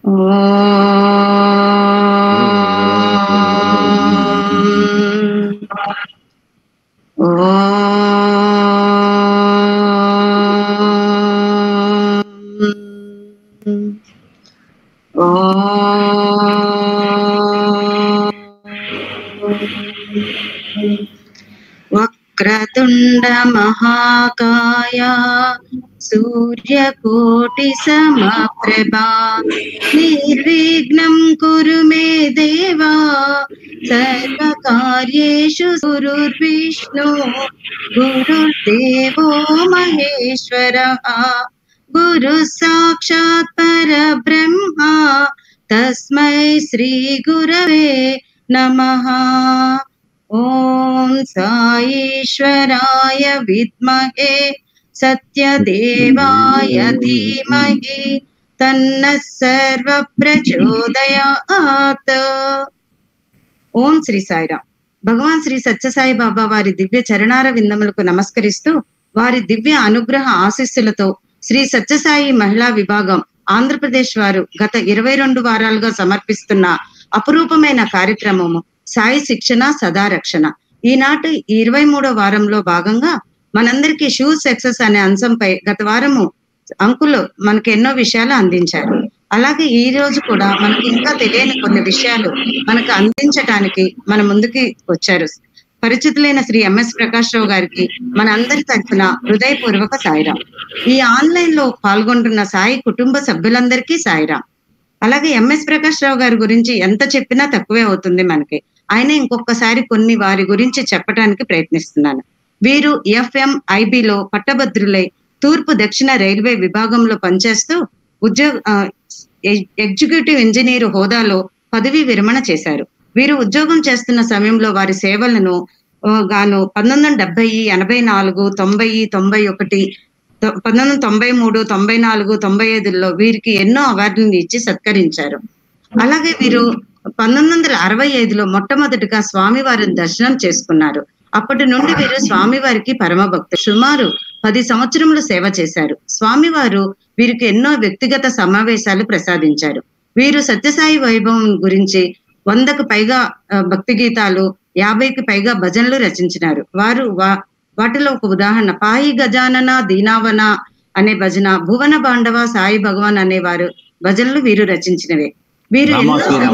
వక్రతుండ మహాకాయ సూర్యకోటి సమప్రభా నిర్విఘ్నం కురు మే దేవా సర్వకార్యేషు గురుర్విష్ణు గురుర్దేవో మహేశ్వర గురు సాక్షాత్ పరబ్రహ్మ తస్మై శ్రీ గురవే నమః ఓం సాయేశ్వరాయ విద్మహే సత్యదేవాయ ధీమహి తన్న సర్వ ప్రచోదయాత్ ఓం శ్రీ సాయిరామ్ భగవాన్ శ్రీ సత్యసాయి బాబా వారి దివ్య చరణార విందములకు నమస్కరిస్తూ వారి దివ్య అనుగ్రహ ఆశీస్సులతో శ్రీ సత్యసాయి మహిళా విభాగం ఆంధ్రప్రదేశ్ వారు గత ఇరవై రెండు వారాలుగా సమర్పిస్తున్న అపురూపమైన కార్యక్రమము సాయి శిక్షణ సదా రక్షణ ఈనాటి ఈ ఇరవై మూడో వారంలో భాగంగా మనందరికీ షూ సక్సెస్ అనే అంశంపై గత వారము అంకులు మనకు ఎన్నో విషయాలు అందించారు అలాగే ఈ రోజు కూడా మనకి ఇంకా తెలియని కొన్ని విషయాలు మనకు అందించడానికి మన ముందుకి వచ్చారు పరిచితులైన శ్రీ ఎంఎస్ ప్రకాష్ రావు గారికి మన అందరి తరఫున హృదయపూర్వక సాయిరాం ఈ ఆన్లైన్ లో పాల్గొంటున్న సాయి కుటుంబ సభ్యులందరికీ సాయిరాం అలాగే ఎంఎస్ ప్రకాష్ రావు గారి గురించి ఎంత చెప్పినా తక్కువే అవుతుంది మనకి ఆయన ఇంకొకసారి కొన్ని వారి గురించి చెప్పడానికి ప్రయత్నిస్తున్నాను వీరు ఎఫ్ఎం ఐబిలో పట్టభద్రులై తూర్పు దక్షిణ రైల్వే విభాగంలో పనిచేస్తూ ఉద్యోగ ఆ, ఎ- ఎగ్జిక్యూటివ్ ఇంజనీర్ హోదాలో పదవి విరమణ చేశారు వీరు ఉద్యోగం చేస్తున్న సమయంలో వారి సేవలను ఆ, గాను పంతొమ్మిది వందల డెబ్బై ఎనభై నాలుగు తొంభై తొంభై ఒకటి తొ- పంతొమ్మిది వందల తొంభై మూడు తొంభై నాలుగు తొంభై ఐదులో వీరికి ఎన్నో అవార్డులను ఇచ్చి సత్కరించారు అలాగే వీరు పంతొమ్మిది వందల అరవై ఐదులో మొట్టమొదటిగా స్వామివారిని దర్శనం చేసుకున్నారు అప్పటి నుండి వీరు స్వామివారికి పరమ భక్తులు సుమారు పది సంవత్సరములు సేవ చేశారు స్వామివారు వీరికి ఎన్నో వ్యక్తిగత సమావేశాలు ప్రసాదించారు వీరు సత్యసాయి వైభవం గురించి వందకు పైగా ఆ, భక్తి గీతాలు యాభైకి పైగా భజనలు రచించినారు వారు వా వాటిలో ఒక ఉదాహరణ పాయి గజానన దీనావన అనే భజన భువన బాండవ సాయి భగవాన్ అనేవారు భజనలు వీరు రచించినవే వీరు రామా ఎన్నో- శ్రీరామ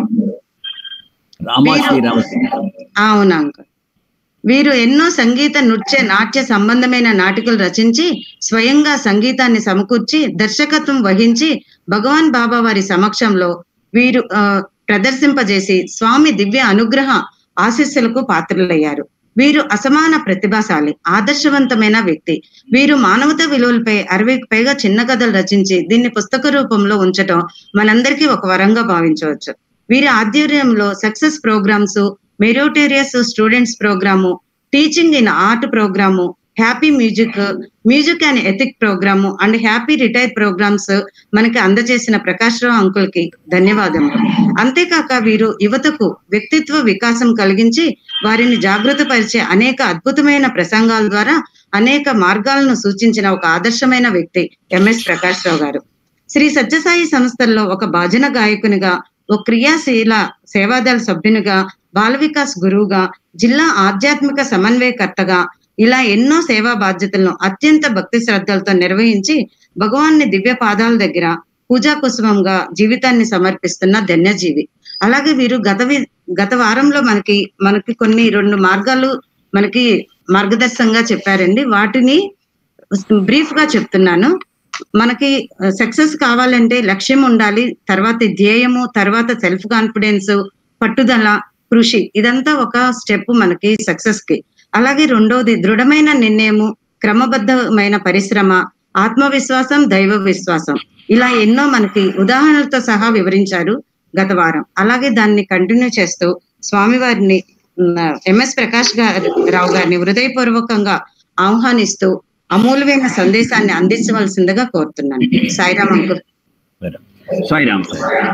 రామా శ్రీరామ అవును అంకుల్ వీరు ఎన్నో సంగీత నృత్య నాట్య సంబంధమైన నాటికలు రచించి స్వయంగా సంగీతాన్ని సమకూర్చి దర్శకత్వం వహించి భగవాన్ బాబా వారి సమక్షంలో వీరు ఆ, ప్రదర్శింపజేసి స్వామి దివ్య అనుగ్రహ ఆశీస్సులకు పాత్రులయ్యారు వీరు అసమాన ప్రతిభాశాలి ఆదర్శవంతమైన వ్యక్తి వీరు మానవతా విలువలపై అరవైకి పైగా చిన్న కథలు రచించి దీన్ని పుస్తక రూపంలో ఉంచటం మనందరికీ ఒక వరంగా భావించవచ్చు వీరి ఆధ్వర్యంలో success programs meritorious students program teaching in art program happy music music and ethic program and happy retire programs మనకి అందజేసిన ప్రకాష్ రావు అంకుల్ కి ధన్యవాదములు అంతేకాక వీరు యువతకు వ్యక్తిత్వ వికాసం కలిగించి వారిని జాగృత పరిచే అనేక అద్భుతమైన ప్రసంగాల ద్వారా అనేక మార్గాలను సూచించిన ఒక ఆదర్శమైన వ్యక్తి ఎంఎస్ ప్రకాష్ రావు గారు శ్రీ సత్యసాయి సంస్థల్లో ఒక భజన గాయకునిగా ఒక క్రియాశీల సేవాదళ సభ్యునిగా బాల వికాస్ గురువుగా జిల్లా ఆధ్యాత్మిక సమన్వయకర్తగా ఇలా ఎన్నో సేవా బాధ్యతలను అత్యంత భక్తి శ్రద్ధలతో నిర్వహించి భగవాన్ని దివ్య పాదాల దగ్గర పూజా కుసుమంగా జీవితాన్ని సమర్పిస్తున్న ధన్యజీవి అలాగే వీరు గత వి- గత వారంలో మనకి మనకి కొన్ని రెండు మార్గాలు మనకి మార్గదర్శకంగా చెప్పారండి వాటిని బ్రీఫ్ గా చెప్తున్నాను మనకి సక్సెస్ కావాలంటే లక్ష్యం ఉండాలి తర్వాత ధ్యేయము తర్వాత సెల్ఫ్ కాన్ఫిడెన్స్ పట్టుదల కృషి ఇదంతా ఒక స్టెప్ మనకి సక్సెస్ కి అలాగే రెండోది దృఢమైన నిర్ణయము క్రమబద్ధమైన పరిశ్రమ ఆత్మవిశ్వాసం దైవ విశ్వాసం ఇలా ఎన్నో మనకి ఉదాహరణలతో సహా వివరించారు గత వారం అలాగే దాన్ని కంటిన్యూ చేస్తూ స్వామివారిని ఎంఎస్ ప్రకాష్ గారు రావు గారిని హృదయపూర్వకంగా ఆహ్వానిస్తూ అమూల్యమైన సందేశాన్ని అందించవలసిందిగా కోరుతున్నాను సాయిరామ్ అంకుల్ సాయిరామ్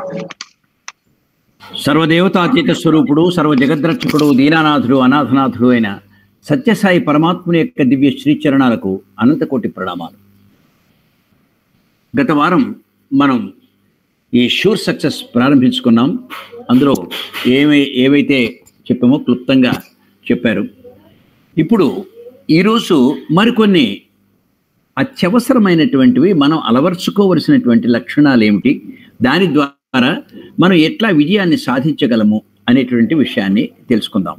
సర్వదేవతాతీత స్వరూపుడు సర్వ జగద్రక్షకుడు దీనానాథుడు అనాథనాథుడు అయిన సత్యసాయి పరమాత్ముని యొక్క దివ్య శ్రీచరణాలకు అనంతకోటి ప్రణామాలు గత వారం మనం ఈ షూర్ సక్సెస్ ప్రారంభించుకున్నాం అందులో ఏమై ఏవైతే చెప్పామో క్లుప్తంగా చెప్పారు ఇప్పుడు ఈరోజు మరికొన్ని అత్యవసరమైనటువంటివి మనం అలవర్చుకోవలసినటువంటి లక్షణాలు ఏమిటి దాని ద్వారా మనం ఎట్లా విజయాన్ని సాధించగలము అనేటువంటి విషయాన్ని తెలుసుకుందాం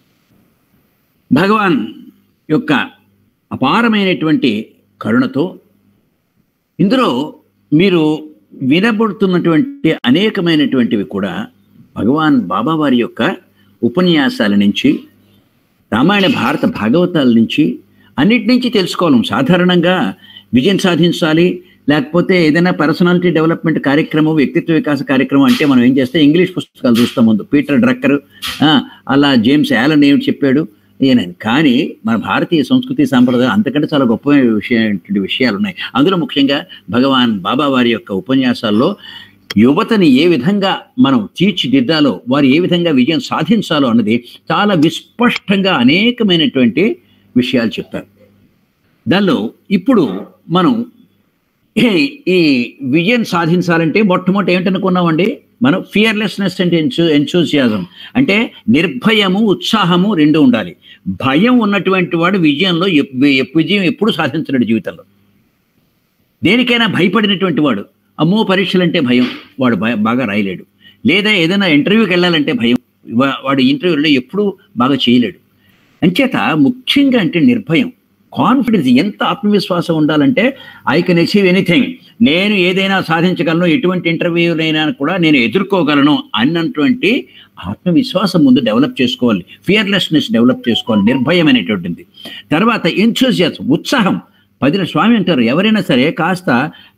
భగవాన్ యొక్క అపారమైనటువంటి కరుణతో ఇందులో మీరు వినబడుతున్నటువంటి అనేకమైనటువంటివి కూడా భగవాన్ బాబా వారి యొక్క ఉపన్యాసాల నుంచి రామాయణ భారత భాగవతాల నుంచి అన్నిటి నుంచి తెలుసుకోవాలి సాధారణంగా విజయం సాధించాలి లేకపోతే ఏదైనా పర్సనాలిటీ డెవలప్మెంట్ కార్యక్రమం వ్యక్తిత్వ వికాస కార్యక్రమం అంటే మనం ఏం చేస్తే ఇంగ్లీష్ పుస్తకాలు చూస్తాం ముందు పీటర్ డ్రక్కర్ ఆ, అలా జేమ్స్ యాలన్ ఏమిటి చెప్పాడు ఈయనని కానీ మన భారతీయ సంస్కృతి సాంప్రదాయం అంతకంటే చాలా గొప్ప విషయం విషయాలు ఉన్నాయి అందులో ముఖ్యంగా భగవాన్ బాబా వారి యొక్క ఉపన్యాసాల్లో యువతని ఏ విధంగా మనం తీర్చిదిద్దాలో వారు ఏ విధంగా విజయం సాధించాలో అన్నది చాలా విస్పష్టంగా అనేకమైనటువంటి విషయాలు చెప్తారు దానిలో ఇప్పుడు మనం ఈ- ఈ విజయం సాధించాలంటే మొట్టమొదటి ఏమిటనుకున్నామండి మనం ఫియర్లెస్నెస్ అంటే ఎన్చూ ఎన్చూసియాజం అంటే నిర్భయము ఉత్సాహము రెండు ఉండాలి భయం ఉన్నటువంటి వాడు విజయంలో ఎప్- ఎప్- విజయం ఎప్పుడు సాధించలేడు జీవితంలో దేనికైనా భయపడినటువంటి వాడు అమ్మో పరీక్షలు అంటే భయం వాడు భయ- బాగా రాయలేడు లేదా ఏదైనా ఇంటర్వ్యూకి వెళ్ళాలంటే భయం వా- వాడు ఇంటర్వ్యూలో ఎప్పుడూ బాగా చేయలేడు అంచేత ముఖ్యంగా అంటే నిర్భయం కాన్ఫిడెన్స్ ఎంత ఆత్మవిశ్వాసం ఉండాలంటే ఐ కెన్ అచీవ్ ఎనీథింగ్ నేను ఏదైనా సాధించగలను ఎటువంటి ఇంటర్వ్యూలైనా కూడా నేను ఎదుర్కోగలను అన్నటువంటి ఆత్మవిశ్వాసం ముందు డెవలప్ చేసుకోవాలి ఫియర్లెస్నెస్ డెవలప్ చేసుకోవాలి నిర్భయం అనేటువంటిది తర్వాత ఎంతూజియాసం ఉత్సాహం పదిన స్వామి అంటారు ఎవరైనా సరే కాస్త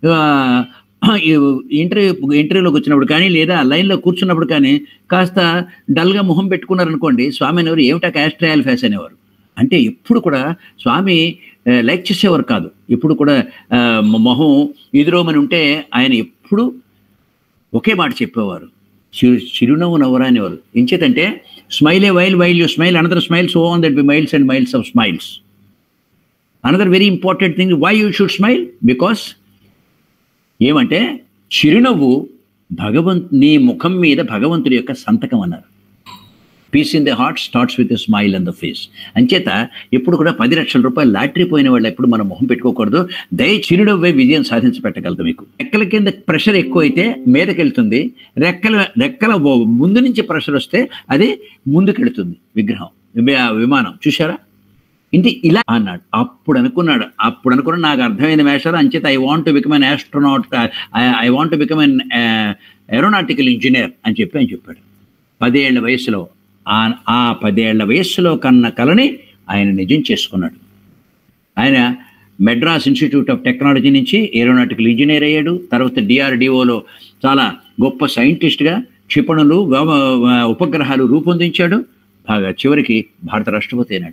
ఆ, ఈ ఇంటర్వ్యూ ఇంటర్వ్యూలోకి వచ్చినప్పుడు కానీ లేదా లైన్లో కూర్చున్నప్పుడు కానీ కాస్త డల్గా మొహం పెట్టుకున్నారనుకోండి స్వామి అనేవారు ఏమిటా క్యాస్ట్రయల్ ఫేస్ అనేవారు అంటే ఎప్పుడు కూడా స్వామి ఆ, లైక్ చేసేవారు కాదు ఎప్పుడు కూడా ఆ, మొ- మొహం ఎదురోమని ఉంటే ఆయన ఎప్పుడు ఒకే మాట చెప్పేవారు చిరు చిరునవ్వు నవ్వరా అనేవారు ఎంచేతంటే smile a while while you smile another smiles oh on that be miles and miles of smiles another very important thing why you should smile because ఏమంటే చిరునవ్వు భగవంత్ నీ ముఖం మీద భగవంతుడి యొక్క సంతకం అన్నారు peace in the heart starts with smile on the face అంచేత ఎప్పుడు కూడా పది లక్షల రూపాయలు లాటరీ పోయిన వాళ్ళు ఎప్పుడు మనం మొహం పెట్టుకోకూడదు దయ చిరునవ్వే విజయం సాధించి పెట్టగలదు మీకు రెక్కల కింద ప్రెషర్ ఎక్కువ అయితే మీదకెళ్తుంది రెక్కల రెక్కల ఓ- ముందు నుంచి ప్రెషర్ వస్తే అది ముందుకెళ్తుంది విగ్రహం వి- విమానం చూసారా ఇంటి ఇలా అన్నాడు అప్పుడు అనుకున్నాడు అప్పుడు అనుకున్న నాకు అర్థమైంది మేషారు అంచేత I want to become an astronaut I want to become an aeronautical engineer అని చెప్పి ఆయన చెప్పాడు పదేళ్ల వయసులో ఆ- ఆ పదేళ్ల వయస్సులో కన్న కలని ఆయన నిజం చేసుకున్నాడు ఆయన మెడ్రాస్ ఇన్స్టిట్యూట్ ఆఫ్ టెక్నాలజీ నుంచి ఏరోనాటికల్ ఇంజనీర్ అయ్యాడు తర్వాత డిఆర్డిఓలో చాలా గొప్ప సైంటిస్ట్గా క్షిపణులు వ్యోమ- ఉపగ్రహాలు రూపొందించాడు బాగా చివరికి భారత రాష్ట్రపతి అయినాడు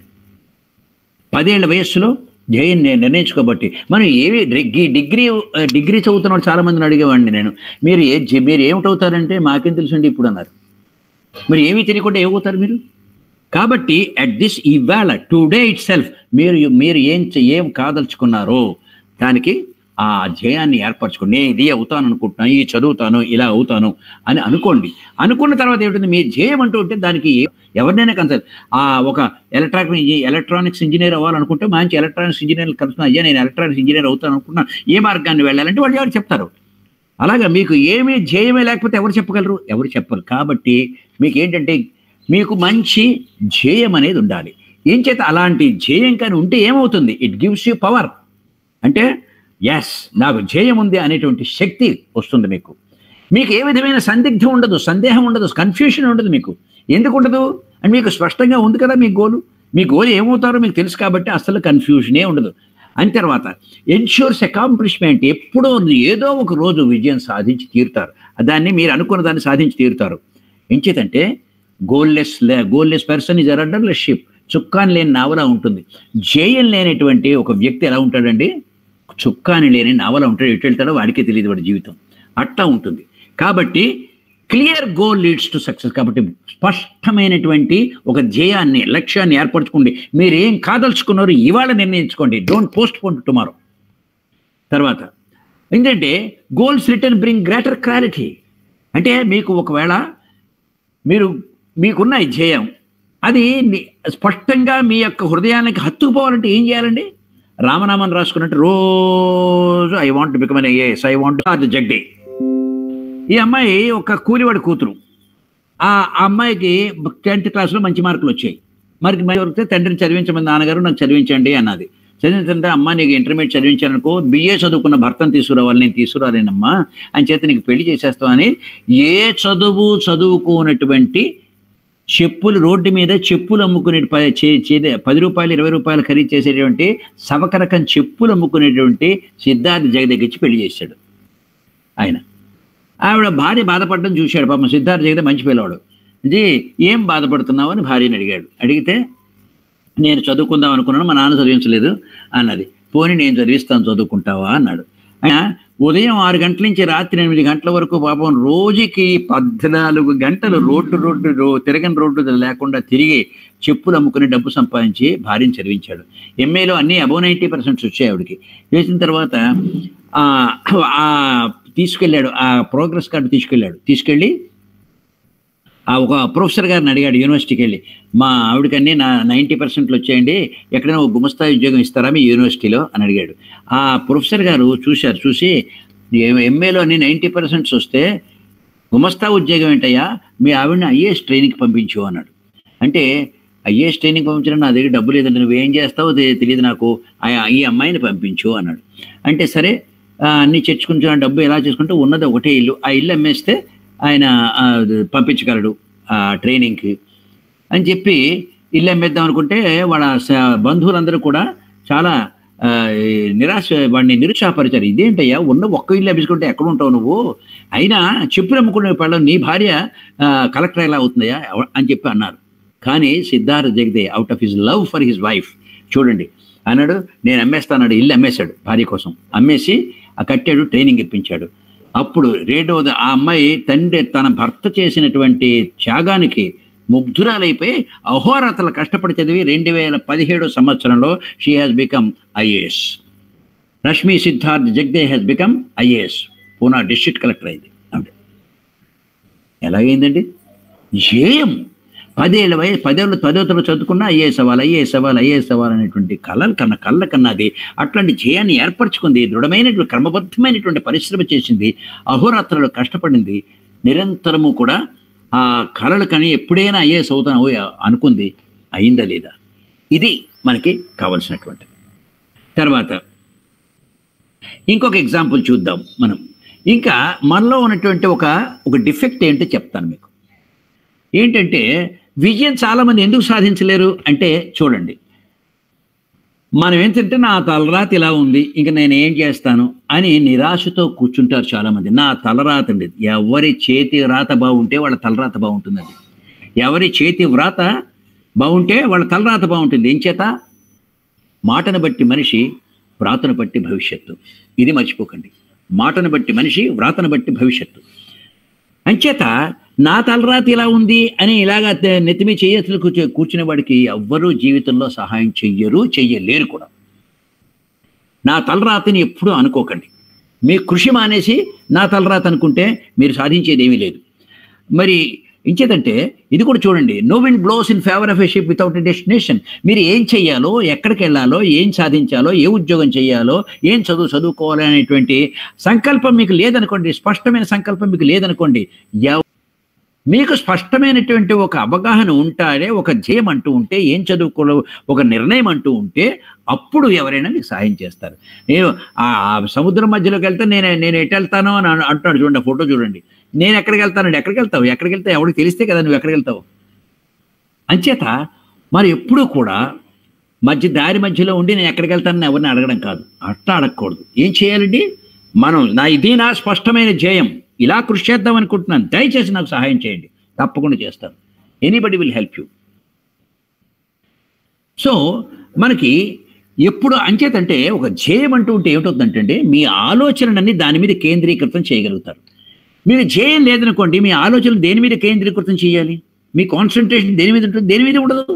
పదేళ్ల వయస్సులో జయం నేను నిర్ణయించుకోబట్టి మనం ఏవి డిగ్రీ డిగ్రీ డిగ్రీ చదువుతున్న వాళ్ళు చాలా మందిని అడిగేవాడిని నేను మీరు ఏ జి- మీరు ఏమిటవుతారంటే మాకేం తెలుసండి ఇప్పుడు అన్నారు మరి ఏమీ తెలియకుండా ఏమవుతారు మీరు కాబట్టి అట్ దిస్ ఇవాళ టుడే ఇట్ సెల్ఫ్ మీరు మీరు ఏం చే- ఏం కాదలుచుకున్నారో దానికి ఆ ధ్యేయాన్ని ఏర్పరచుకోండి నేను ఇది అవుతాను అనుకుంటున్నాను ఇది చదువుతాను ఇలా అవుతాను అని అనుకోండి అనుకున్న తర్వాత ఏమిటంది మీ ధ్యేయం అంటూ ఉంటే దానికి ఎవరినైనా కన్సల్ట్ ఆ ఒక ఎలక్ట్రానిక్ ఎలక్ట్రానిక్స్ ఇంజనీర్ అవ్వాలనుకుంటే మంచి ఎలక్ట్రానిక్స్ ఇంజనీర్ కలుస్తున్నా అయ్యా నేను ఎలక్ట్రానిక్స్ ఇంజనీర్ అవుతాను అనుకున్నా ఏ మార్గాన్ని వెళ్ళాలంటే వాళ్ళు ఎవరు చెప్తారు అలాగా మీకు ఏమీ ధ్యేయమే లేకపోతే ఎవరు చెప్పగలరు ఎవరు చెప్పరు కాబట్టి మీకు ఏంటంటే మీకు మంచి ధ్యేయం అనేది ఉండాలి ఏం చేత అలాంటి ధ్యేయం కానీ ఉంటే ఏమవుతుంది ఇట్ గివ్స్ యూ పవర్ అంటే ఎస్ నాకు ధ్యేయం ఉంది అనేటువంటి శక్తి వస్తుంది మీకు మీకు ఏ విధమైన సందిగ్ధం ఉండదు సందేహం ఉండదు కన్ఫ్యూషన్ ఉండదు మీకు ఎందుకు ఉండదు అని మీకు స్పష్టంగా ఉంది కదా మీ గోలు మీ గోల్ ఏమవుతారో మీకు తెలుసు కాబట్టి అసలు కన్ఫ్యూజనే ఉండదు అని తర్వాత ఎన్ష్యూర్స్ అకాంప్లిష్మెంట్ ఎప్పుడో ఏదో ఒక రోజు విజయం సాధించి తీరుతారు దాన్ని మీరు అనుకున్న దాన్ని సాధించి తీరుతారు ఎంచేతంటే goalless goalless person is rudderless ship చుక్కాని లేని నావలా ఉంటుంది జేయం లేనటువంటి ఒక వ్యక్తి ఎలా ఉంటాడండి చుక్కాని లేని నావలా ఉంటాడు ఎటు వెళ్తాడో వాడికే తెలియదు వాడి జీవితం అట్టా ఉంటుంది కాబట్టి clear goal leads to success కాబట్టి స్పష్టమైనటువంటి ఒక ధ్యేయాన్ని లక్ష్యాన్ని ఏర్పరచుకోండి మీరు ఏం కాదలుచుకున్నారో ఇవాళ నిర్ణయించుకోండి డోంట్ పోస్ట్ పోన్ టుమారో తర్వాత ఎందుకంటే goals return bring greater clarity అంటే మీకు ఒకవేళ మీరు మీకున్న ఈ ధ్యేయం అది ని- స్పష్టంగా మీ యొక్క హృదయానికి హత్తుకుపోవాలంటే ఏం చేయాలండి రామనామం రాసుకున్నట్టు రోజు I want become an IAS I want అది జగ్డే ఈ అమ్మాయి ఒక కూలివాడి కూతురు ఆ ఆ అమ్మాయికి టెన్త్ క్లాస్లో మంచి మార్కులు వచ్చాయి మరి మరి వరకు తండ్రిని చదివించమని నాన్నగారు నాకు చదివించండి అన్నది చదివించంటే అమ్మ నీకు ఇంటర్మీడియట్ చదివించానుకో బిఏ చదువుకున్న భర్తను తీసుకురావాలి నేను తీసుకురాలేనమ్మా అని చేత నీకు పెళ్లి చేసేస్తావు అని ఏ చదువు చదువుకోనటువంటి చెప్పులు రోడ్డు మీద చెప్పులు అమ్ముకునే ప- చే- చే- పది రూపాయలు ఇరవై రూపాయలు ఖరీదు చేసేటువంటి సవకరకం చెప్పులు అమ్ముకునేటువంటి సిద్ధార్థ జగదగిచ్చి పెళ్లి చేశాడు ఆయన ఆవిడ భార్య బాధపడడం చూశాడు పాపం సిద్ధార్థ జగదే మంచి పిల్లవాడు ఇది ఏం బాధపడుతున్నావు అని భార్యని అడిగాడు అడిగితే నేను చదువుకుందాం అనుకున్నాను మా నాన్న చదివించలేదు అన్నది పోనీ నేను చదివిస్తాను చదువుకుంటావా అన్నాడు ఆయన ఉదయం ఆరు గంటల నుంచి రాత్రి ఎనిమిది గంటల వరకు పాపం రోజుకి పద్నాలుగు గంటలు రోడ్డు రోడ్డు రో- తిరగని రోడ్డు లేకుండా తిరిగి చెప్పులు అమ్ముకుని డబ్బు సంపాదించి భార్యను చదివించాడు ఎంఏలో అన్ని అబౌ నైంటీ పర్సెంట్స్ వచ్చాయి ఆవిడకి చేసిన తర్వాత ఆ ఆ తీసుకెళ్ళాడు ఆ ప్రోగ్రెస్ కార్డు తీసుకెళ్ళాడు తీసుకెళ్ళి ఆ ఒక ప్రొఫెసర్ గారిని అడిగాడు యూనివర్సిటీకి వెళ్ళి మా ఆవిడకన్నీ నా నైంటీ పర్సెంట్లు వచ్చాయండి ఎక్కడైనా ఒక గుమస్థాయి ఉద్యోగం ఇస్తారా మీ యూనివర్సిటీలో అని అడిగాడు ఆ ప్రొఫెసర్ గారు చూశారు చూసి ఎంఏలో అన్ని నైంటీ పర్సెంట్స్ వస్తే గుమస్తా ఉద్యోగం ఏంటయ్యా మీ ఆవిడని ఐఏఎస్ ట్రైనింగ్కి పంపించు అన్నాడు అంటే ఐఏఎస్ ట్రైనింగ్ పంపించడం నా దగ్గర డబ్బు లేదండి నువ్వు ఏం చేస్తావో తె- తెలియదు నాకు ఆ- ఈ అమ్మాయిని పంపించు అన్నాడు అంటే సరే ఆ, అన్ని చర్చుకుంటున్న డబ్బు ఎలా చేసుకుంటే ఉన్నది ఒకటే ఇల్లు ఆ ఇల్లు అమ్మేస్తే ఆయన ఆ, పంపించగలడు ఆ ట్రైనింగ్కి అని చెప్పి ఇల్లు అమ్మేద్దాం అనుకుంటే వాళ్ళ స- బంధువులందరూ కూడా చాలా ఆ, ఈ నిరాశ వాడిని నిరుత్సాహపరిచారు ఇదేంటయ్యా ఉన్న ఒక్క ఇల్లు అమ్మేసుకుంటే ఎక్కడ ఉంటావు నువ్వు అయినా చెప్పులు అమ్ముకునే పళ్ళం నీ భార్య ఆ, కలెక్టర్ ఎలా అవుతుందయ్యా ఎవ- అని చెప్పి అన్నారు కానీ Siddhartha Jagade out of his love for his wife చూడండి అన్నాడు నేను అమ్మేస్తాన్నాడు ఇల్లు అమ్మేశాడు భార్య కోసం అమ్మేసి ఆ కట్టాడు ట్రైనింగ్ ఇప్పించాడు అప్పుడు రెండవది ఆ అమ్మాయి తండ్రి తన భర్త చేసినటువంటి త్యాగానికి ముగ్ధురాలైపోయి అహోరాత్రలు కష్టపడి చదివి రెండు వేల పదిహేడు సంవత్సరంలో she has become IAS Rashmi Siddharth Jagde has become IAS Poona district collector అయింది ఆవిడ ఎలాగైందండి జేయం పదేళ్ళ వయసు పదేళ్ళు పదో తరగతి చదువుకున్నా ఐఏఎస్ అవ్వాలి ఐఏఎస్ అవ్వాలి ఐఏఎస్ అవ్వాలి అనేటువంటి కళలు కన్నా కళ్ళ కన్నా అది అట్లాంటి జయాన్ని ఏర్పరచుకుంది దృఢమైనటువంటి క్రమబద్ధమైనటువంటి పరిశ్రమ చేసింది అహోరాత్రులు కష్టపడింది నిరంతరము కూడా ఆ కళలు కానీ ఎప్పుడైనా ఐఏఎస్ అవుతాను అనుకుంది అయిందా లేదా ఇది మనకి కావలసినటువంటి తర్వాత ఇంకొక ఎగ్జాంపుల్ చూద్దాం మనం ఇంకా మనలో ఉన్నటువంటి ఒక ఒక డిఫెక్ట్ ఏంటో చెప్తాను మీకు ఏంటంటే విజయం చాలామంది ఎందుకు సాధించలేరు అంటే చూడండి మనం ఏంటంటే నా తలరాత ఇలా ఉంది ఇంకా నేను ఏం చేస్తాను అని నిరాశతో కూర్చుంటారు చాలామంది నా తలరాత అండి ఎవరి చేతి రాత బాగుంటే వాళ్ళ తలరాత బాగుంటుంది అది ఎవరి చేతి వ్రాత బాగుంటే వాళ్ళ తలరాత బాగుంటుంది ఏం చేత మాటను బట్టి మనిషి వ్రాతను బట్టి భవిష్యత్తు ఇది మర్చిపోకండి మాటను బట్టి మనిషి వ్రాతను బట్టి భవిష్యత్తు అంచేత నా తలరాతి ఇలా ఉంది అని ఇలాగా తె- నెత్తిమి చేయతులు కూర్చో కూర్చునే వాడికి ఎవ్వరూ జీవితంలో సహాయం చెయ్యరు చెయ్యలేరు కూడా నా తలరాతిని ఎప్పుడూ అనుకోకండి మీ కృషి మానేసి నా తలరాత అనుకుంటే మీరు సాధించేది ఏమీ లేదు మరి ఇంచేదంటే ఇది కూడా చూడండి no wind blows in favour of a ship without a destination మీరు ఏం చెయ్యాలో ఎక్కడికి వెళ్ళాలో ఏం సాధించాలో ఏ ఉద్యోగం చేయాలో ఏం చదువు చదువుకోవాలి అనేటువంటి సంకల్పం మీకు లేదనుకోండి స్పష్టమైన సంకల్పం మీకు లేదనుకోండి ఎవ- మీకు స్పష్టమైనటువంటి ఒక అవగాహన ఉంటాడే ఒక ధ్యేయం అంటూ ఉంటే ఏం చదువుకోలో ఒక నిర్ణయం అంటూ ఉంటే అప్పుడు ఎవరైనా మీకు సహాయం చేస్తారు నేను ఆ ఆ సముద్రం మధ్యలోకి వెళ్తే నేను నేను ఎటు వెళ్తానో అని అన్- అంటున్నాడు చూడండి ఆ ఫోటో చూడండి నేను ఎక్కడికి వెళ్తానండి ఎక్కడికి వెళ్తావు ఎక్కడికి వెళ్తావు ఎవరికి తెలిస్తే కదా నువ్వు ఎక్కడికి వెళ్తావు అంచేత మరి ఎప్పుడూ కూడా మధ్య దారి మధ్యలో ఉండి నేను ఎక్కడికి వెళ్తానని ఎవరిని అడగడం కాదు అట్లా అడగకూడదు ఏం చేయాలండి మనం నా ఇది నా స్పష్టమైన ధ్యేయం ఇలా కృషి చేద్దాం అనుకుంటున్నాను దయచేసి నాకు సహాయం చేయండి తప్పకుండా చేస్తాను anybody will help you so మనకి ఎప్పుడు అంచేతంటే ఒక ధ్యేయం అంటూ ఉంటే ఏమిటవుతుందంటే మీ ఆలోచనలన్నీ దాని మీద కేంద్రీకృతం చేయగలుగుతారు మీరు ధ్యేయం లేదనుకోండి మీ ఆలోచనలు దేని మీద కేంద్రీకృతం చేయాలి మీ కాన్సన్ట్రేషన్ దేని మీద ఉంటుంది దేని మీద ఉండదు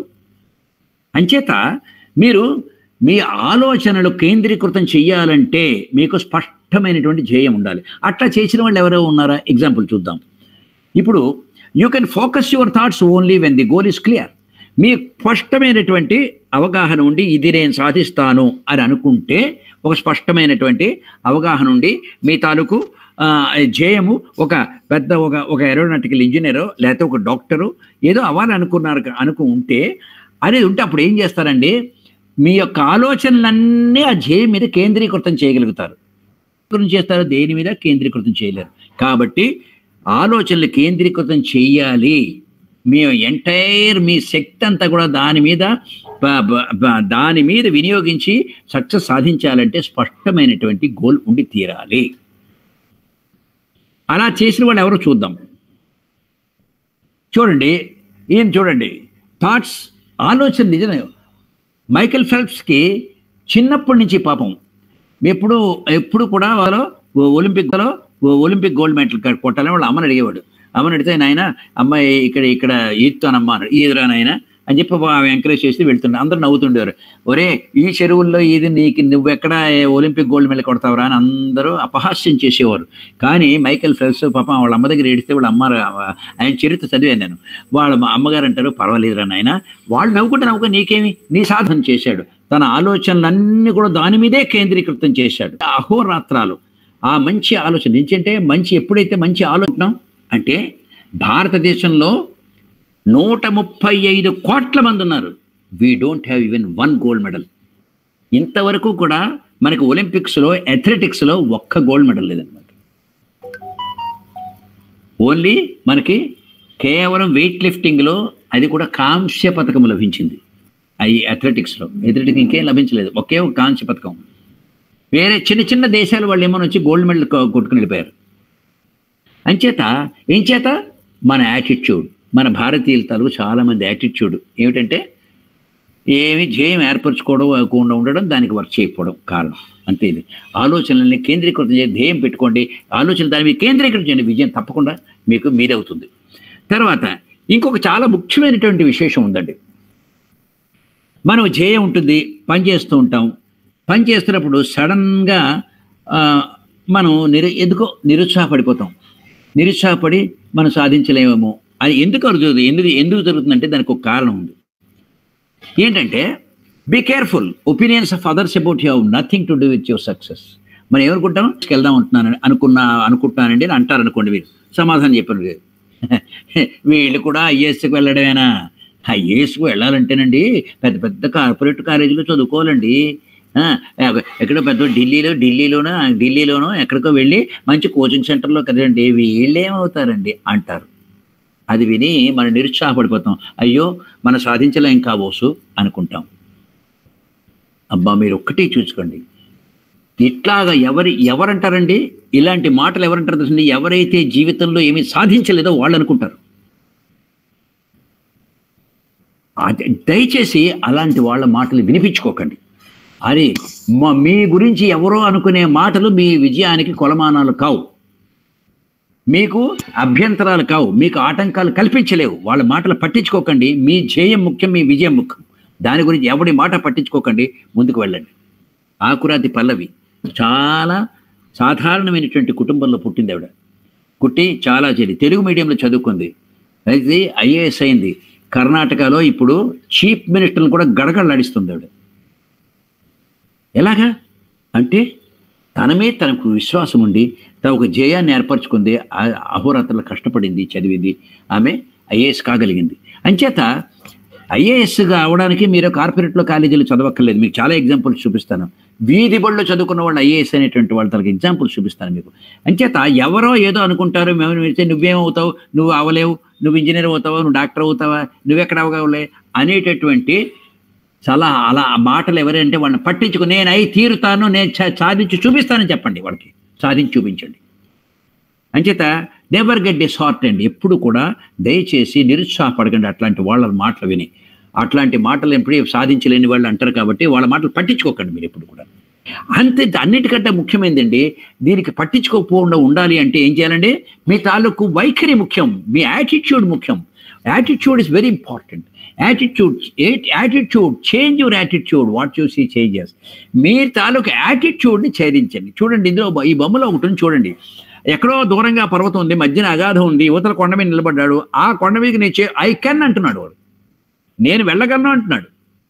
అంచేత మీరు మీ ఆలోచనలు కేంద్రీకృతం చెయ్యాలంటే మీకు స్పష్ట స్పష్టమైనటువంటి ధ్యేయం ఉండాలి అట్లా చేసిన వాళ్ళు ఎవరో ఉన్నారా ఎగ్జాంపుల్ చూద్దాం ఇప్పుడు you can focus your thoughts only when the goal is clear మీ స్పష్టమైనటువంటి అవగాహన ఉండి ఇది నేను సాధిస్తాను అని అనుకుంటే ఒక స్పష్టమైనటువంటి అవగాహన ఉండి మీ తాలూకు ఆ, ధ్యేయము ఒక పెద్ద ఒక ఒక ఏరోనాటికల్ ఇంజనీరో లేకపోతే ఒక డాక్టరు ఏదో అవ్వాలని అనుకున్నారు అనుకు ఉంటే అనేది ఉంటే అప్పుడు ఏం చేస్తారండి మీ యొక్క ఆలోచనలన్నీ ఆ ధ్యేయం మీద కేంద్రీకృతం చేయగలుగుతారు గురించి చేస్తారో దేని మీద కేంద్రీకృతం చేయలేరు కాబట్టి ఆలోచనలు కేంద్రీకృతం చేయాలి మీ ఎంటైర్ మీ శక్తి అంతా కూడా దాని మీద బ- బ- బ- దాని మీద వినియోగించి సక్సెస్ సాధించాలంటే స్పష్టమైనటువంటి గోల్ ఉండి తీరాలి అలా చేసిన వాళ్ళు ఎవరో చూద్దాం చూడండి ఈయన చూడండి థాట్స్ ఆలోచన నిజమే మైకేల్ ఫెల్ప్స్కి చిన్నప్పటి నుంచి పాపం ఎప్పుడు ఎప్పుడు కూడా వాళ్ళు ఒలింపిక్లో ఒలింపిక్ గోల్డ్ మెడల్ కొట్టాలని వాళ్ళ అమ్మని అడిగేవాడు అమ్మని అడిగితే నాయన అమ్మాయి ఇక్కడ ఇక్కడ ఈదుతానమ్మా అన్నాడు ఈదురా నాయన అని చెప్పి ఆమె ఎంకరేజ్ చేసి వెళ్తుండే అందరూ నవ్వుతుండేవారు ఒరే ఈ చెరువుల్లో ఇది నీకు నువ్వెక్కడ ఒలింపిక్ గోల్డ్ మెడల్ కొడతావురా అని అందరూ అపహాస్యం చేసేవారు కానీ మైకేల్ ఫెల్ప్స్ పాపం వాళ్ళ అమ్మ దగ్గర ఏడిస్తే వాళ్ళ అమ్మ ఆయన చరిత్ర చదివాను నేను వాళ్ళ మా అమ్మగారు అంటారు పర్వాలేదురా నాయన వాళ్ళు నవ్వుకుంటే నవ్వుకో నీకేమి నీ సాధన చేశాడు తన ఆలోచనలన్నీ కూడా దాని మీదే కేంద్రీకృతం చేశాడు అహోరాత్రాలు ఆ మంచి ఆలోచన ఏంటంటే మంచి ఎప్పుడైతే మంచి ఆలోచన అంటే భారతదేశంలో నూట ముప్పై ఐదు కోట్ల మంది ఉన్నారు we don't have even one gold medal ఇంతవరకు కూడా మనకి ఒలింపిక్స్లో అథ్లెటిక్స్లో ఒక్క గోల్డ్ మెడల్ లేదన్నమాట ఓన్లీ మనకి కేవలం వెయిట్ లిఫ్టింగ్లో అది కూడా కాంస్య పథకం లభించింది అవి అథ్లెటిక్స్లో అథ్లెటిక్ ఇంకేం లభించలేదు ఒకే ఒక కాంస్య పథకం వేరే చిన్న చిన్న దేశాలు వాళ్ళు ఏమైనా వచ్చి గోల్డ్ మెడల్ కొ- కొట్టుకుని వెళ్ళిపోయారు అంచేత ఏం చేత మన యాటిట్యూడ్ మన భారతీయుల తాలూకు చాలామంది యాటిట్యూడ్ ఏమిటంటే ఏమి ధ్యేయం ఏర్పరచుకోవడం ఉండడం దానికి వర్క్ చేయకపోవడం కారణం అంతే ఇది ఆలోచనల్ని కేంద్రీకృతం చేసి ధ్యేయం పెట్టుకోండి ఆలోచన దాని మీద కేంద్రీకృతం చేయండి విజయం తప్పకుండా మీకు మీదవుతుంది తర్వాత ఇంకొక చాలా ముఖ్యమైనటువంటి విశేషం ఉందండి మనం ధ్యేయం ఉంటుంది పని చేస్తూ ఉంటాం పని చేస్తున్నప్పుడు సడన్గా ఆ, మనం నిరు ఎందుకో నిరుత్సాహపడిపోతాం నిరుత్సాహపడి మనం సాధించలేమేమో అది ఎందుకు అరుగుతుంది ఎందుకు ఎందుకు జరుగుతుందంటే దానికి ఒక కారణం ఉంది ఏంటంటే be careful opinions of others about you nothing to do with your success మనం ఏమనుకుంటాం వెళ్దాం ఉంటున్నాను అనుకున్నా అనుకుంటున్నానండి అని అంటారు అనుకోండి మీరు సమాధానం చెప్పారు మీరు వీళ్ళు కూడా ఐఏఎస్కి వెళ్ళడమేనా ఐఏఎస్కి వెళ్ళాలంటేనండి పెద్ద పెద్ద కార్పొరేట్ కాలేజీలో చదువుకోవాలండి ఆ, ఎక్కడో పెద్ద ఢిల్లీలో ఢిల్లీలోనో ఢిల్లీలోనో ఎక్కడికో వెళ్ళి మంచి కోచింగ్ సెంటర్లో కదండి వీళ్ళేమవుతారండి అంటారు అది విని మనం నిరుత్సాహపడిపోతాం అయ్యో మనం సాధించలేం కాబోసు అనుకుంటాం అబ్బా మీరు ఒక్కటే చూసుకోండి ఇట్లాగా ఎవరి ఎవరంటారండి ఇలాంటి మాటలు ఎవరంటారు తెలుసండి ఎవరైతే జీవితంలో ఏమీ సాధించలేదో వాళ్ళు అనుకుంటారు అది దయచేసి అలాంటి వాళ్ళ మాటలు వినిపించుకోకండి అరే మా మీ గురించి ఎవరో అనుకునే మాటలు మీ విజయానికి కొలమానాలు కావు మీకు అభ్యంతరాలు కావు మీకు ఆటంకాలు కల్పించలేవు వాళ్ళ మాటలు పట్టించుకోకండి మీ ధ్యేయం ముఖ్యం మీ విజయం ముఖ్యం దాని గురించి ఎవడి మాట పట్టించుకోకండి ముందుకు వెళ్ళండి ఆకురాతి పల్లవి చాలా సాధారణమైనటువంటి కుటుంబంలో పుట్టింది ఆవిడ పుట్టి చాలా చెల్లి తెలుగు మీడియంలో చదువుకుంది అయితే ఐఏఎస్ అయింది కర్ణాటకలో ఇప్పుడు చీఫ్ మినిస్టర్ని కూడా గడగడలాడిస్తుంది ఆవిడ ఎలాగా అంటే తన మీద తనకు విశ్వాసం ఉండి తన ఒక జయాన్ని ఏర్పరచుకుంది ఆ- అహోరాత్రులు కష్టపడింది చదివింది ఆమె ఐఏఎస్ కాగలిగింది అంచేత ఐఏఎస్గా అవడానికి మీరు కార్పొరేట్లో కాలేజీలు చదవక్కర్లేదు మీకు చాలా ఎగ్జాంపుల్స్ చూపిస్తాను వీధి బడిలో చదువుకున్న వాళ్ళు ఐఏఎస్ అనేటువంటి వాళ్ళ తనకి ఎగ్జాంపుల్స్ చూపిస్తాను మీకు అంచేత ఎవరో ఏదో అనుకుంటారు మేము వెళ్తే నువ్వేమవుతావు నువ్వు అవలేవు నువ్వు ఇంజనీర్ అవుతావా నువ్వు డాక్టర్ అవుతావా నువ్వెక్కడ అవగలే అనేటటువంటి చాలా అలా ఆ మాటలు ఎవరంటే వాళ్ళని పట్టించుకుని నేను అయి తీరుతాను నేను చా- సాధించి చూపిస్తానని చెప్పండి వాళ్ళకి సాధించి చూపించండి అంచేత నెవర్ గెట్ డిసార్ట్ అండి ఎప్పుడు కూడా దయచేసి నిరుత్సాహపడకండి అట్లాంటి వాళ్ళ మాటలు విని అట్లాంటి మాటలు ఎప్పుడు సాధించలేని వాళ్ళు అంటారు కాబట్టి వాళ్ళ మాటలు పట్టించుకోకండి మీరు ఎప్పుడు కూడా అంతే అన్నిటికంటే ముఖ్యమైనదండి దీనికి పట్టించుకోకుండా ఉండాలి అంటే ఏం చేయాలండి మీ తాలూకు వైఖరి ముఖ్యం మీ యాటిట్యూడ్ ముఖ్యం attitude is very important attitude attitude change your attitude what you see changes మీరు తాలూకు యాటిట్యూడ్ని ఛేదించండి చూడండి ఇందులో ఈ బొమ్మలో ఒకటి ఉంది చూడండి ఎక్కడో దూరంగా పర్వతం ఉంది మధ్యన అగాధం ఉంది యువతల కొండ మీద నిలబడ్డాడు ఆ కొండ మీదకి నేను ఐ కెన్ అంటున్నాడు వాడు నేను వెళ్ళగలను అంటున్నాడు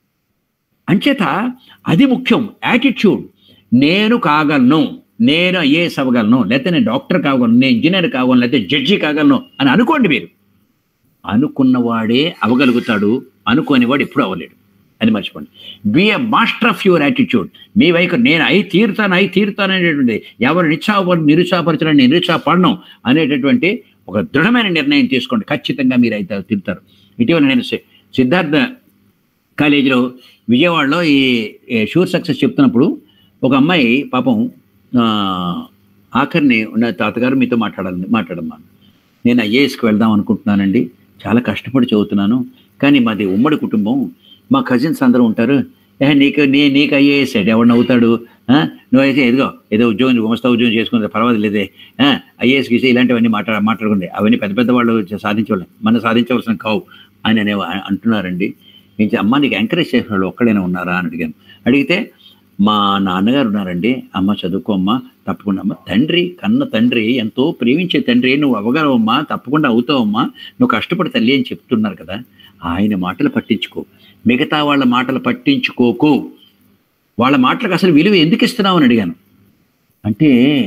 అంచేత అది ముఖ్యం యాటిట్యూడ్ నేను కాగలను నేను ఐఏఎస్ అవ్వగలను లేకపోతే నేను డాక్టర్ కాగలను నేను ఇంజనీర్ కాగలను లేకపోతే జడ్జి కాగలను అని అనుకోండి మీరు అనుకున్నవాడే అవగలుగుతాడు అనుకోనివాడు ఎప్పుడు అవ్వలేడు అది మర్చిపోండి be a master of your attitude మీ వైపు నేను అయి తీరుతాను అయి తీరుతాను అనేటువంటి ఎవరు నిరుత్సాహపడి నిరుత్సాహపరచడం నేను నిరుత్సాహపడను అనేటటువంటి ఒక దృఢమైన నిర్ణయం తీసుకోండి ఖచ్చితంగా మీరు అయితే తీరుతారు ఇటీవల నేను సి- సిద్ధార్థ కాలేజీలో విజయవాడలో ఈ ఈ షూర్ సక్సెస్ చెప్తున్నప్పుడు ఒక అమ్మాయి పాపం ఆ, ఆఖరిని ఉన్న తాతగారు మీతో మాట్లాడాలి మాట్లాడమ్మా నేను ఐఏఎస్కి వెళ్దాం అనుకుంటున్నానండి చాలా కష్టపడి చదువుతున్నాను కానీ మాది ఉమ్మడి కుటుంబం మా కజిన్స్ అందరూ ఉంటారు ఏ నీకు నీ నీకు ఐఏఎస్ ఎవరిని అవుతాడు ఆ? నువ్వైతే ఎదుగో ఏదో ఉద్యోగం గుమస్తా ఉద్యోగం చేసుకుంటే పర్వాలేదే ఐఏఎస్ గీసీ ఇలాంటివన్నీ మాట్లా మాట్లాడుకుంటే అవన్నీ పెద్ద పెద్ద వాళ్ళు సాధించవాలి మనం సాధించవలసిన కావు అని అనే అంటున్నారండి నేను అమ్మ నీకు ఎంకరేజ్ చేసిన వాళ్ళు ఒక్కడైనా ఉన్నారా అని అడిగాను అడిగితే మా నాన్నగారు ఉన్నారండి అమ్మ చదువుకో అమ్మా తప్పకుండా అమ్మ తండ్రి కన్న తండ్రి ఎంతో ప్రేమించే తండ్రి నువ్వు అవ్వగలవమ్మా తప్పకుండా అవుతావమ్మా నువ్వు కష్టపడి తల్లి అని చెప్తున్నారు కదా ఆయన మాటలు పట్టించుకో మిగతా వాళ్ళ మాటలు పట్టించుకోకు వాళ్ళ మాటలకు అసలు విలువ ఎందుకు ఇస్తున్నావు అని అడిగాను అంటే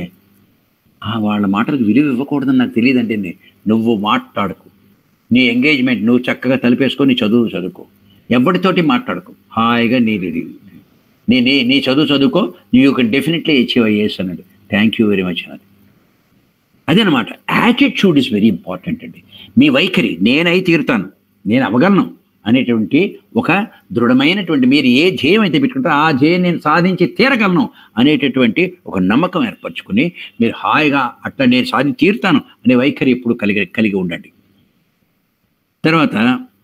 ఆ వాళ్ళ మాటలకు విలువ ఇవ్వకూడదని నాకు తెలియదండి నే- నువ్వు మాట్లాడకు నీ ఎంగేజ్మెంట్ నువ్వు చక్కగా తలిపేసుకో నీ చదువు చదువుకో ఎవరితోటి మాట్లాడకు హాయిగా నీ నీ నీ నీ చదువు చదువుకో you can definitely achieve IAS అన్నాడు థ్యాంక్ యూ వెరీ మచ్ అన్నది అదనమాట యాటిట్యూడ్ ఇస్ వెరీ ఇంపార్టెంట్ అండి మీ వైఖరి నేనై తీరుతాను నేను అవగలను అనేటువంటి ఒక దృఢమైనటువంటి మీరు ఏ ధ్యేయం అయితే పెట్టుకుంటారో ఆ ధ్యేయం నేను సాధించి తీరగలను అనేటటువంటి ఒక నమ్మకం ఏర్పరచుకుని మీరు హాయిగా అట్లా నేను సాధించి తీరుతాను అనే వైఖరి ఎప్పుడు కలిగి కలిగి ఉండండి తర్వాత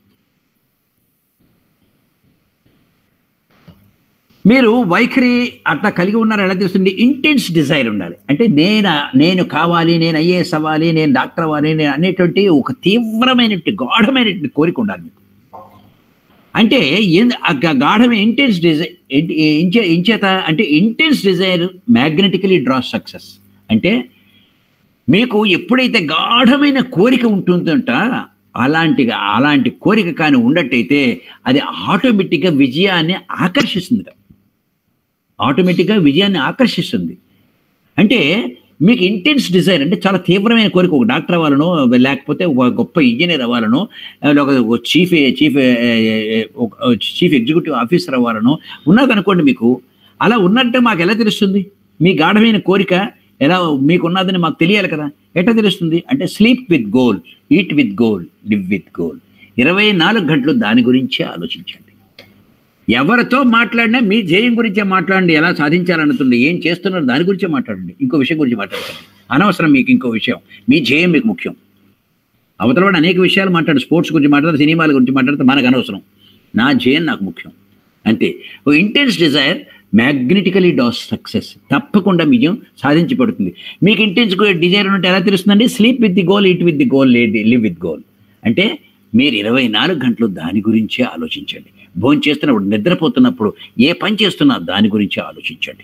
మీరు వైఖరి అట్లా కలిగి ఉన్నారు ఎలా తెలుస్తుంది ఇంటెన్స్ డిజైర్ ఉండాలి అంటే నేను నేను కావాలి నేను ఐఏఎస్ అవ్వాలి నేను డాక్టర్ అవ్వాలి నేను అనేటువంటి ఒక తీవ్రమైనటువంటి గాఢమైనటువంటి కోరిక ఉండాలి మీకు అంటే ఏం- ఆ గా- గాఢమైన ఇంటెన్స్ డిజైర్ ఇంచే ఇంచేత అంటే intense desire magnetically draw success అంటే మీకు ఎప్పుడైతే గాఢమైన కోరిక ఉంటుందంట అలాంటి అలాంటి కోరిక కానీ ఉన్నట్టయితే అది ఆటోమేటిక్గా విజయాన్ని ఆకర్షిస్తుంది ఆటోమేటిక్గా విజయాన్ని ఆకర్షిస్తుంది అంటే మీకు ఇంటెన్స్ డిజైర్ అంటే చాలా తీవ్రమైన కోరిక ఒక డాక్టర్ అవ్వాలనో లేకపోతే ఒక గొప్ప ఇంజనీర్ అవ్వాలనో లేకపోతే ఒక chief chief chief executive officer అవ్వాలనో ఉన్నదనుకోండి మీకు అలా ఉన్నట్టే మాకు ఎలా తెలుస్తుంది మీ గాఢమైన కోరిక ఎలా మీకు ఉన్నదని మాకు తెలియాలి కదా ఎట్లా తెలుస్తుంది అంటే sleep with goal eat with goal live with goal ఇరవై నాలుగు గంటలు దాని గురించే ఆలోచించండి ఎవరితో మాట్లాడినా మీ ధ్యేయం గురించే మాట్లాడండి ఎలా సాధించాలనుతుంది ఏం చేస్తున్నారు దాని గురించే మాట్లాడండి ఇంకో విషయం గురించి మాట్లాడకండి అనవసరం మీకు ఇంకో విషయం మీ ధ్యేయం మీకు ముఖ్యం అవతల వాడు అనేక విషయాలు మాట్లాడు స్పోర్ట్స్ గురించి మాట్లాడతారు సినిమాల గురించి మాట్లాడితే మనకు అనవసరం నా ధ్యేయం నాకు ముఖ్యం అంతే ఓ intense desire magnetically draws success తప్పకుండా విజయం సాధించి పడుతుంది మీకు ఇంటెన్స్ డిజైర్ ఉంటే ఎలా తెలుస్తుందండి sleep with the goal eat with the goal live with goal అంటే మీరు ఇరవై నాలుగు గంటలు దాని గురించే ఆలోచించండి భోజనం చేస్తున్నప్పుడు నిద్రపోతున్నప్పుడు ఏ పని చేస్తున్నా దాని గురించి ఆలోచించండి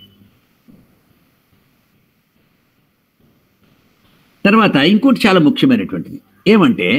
తర్వాత ఇంకోటి చాలా ముఖ్యమైనటువంటిది ఏమంటే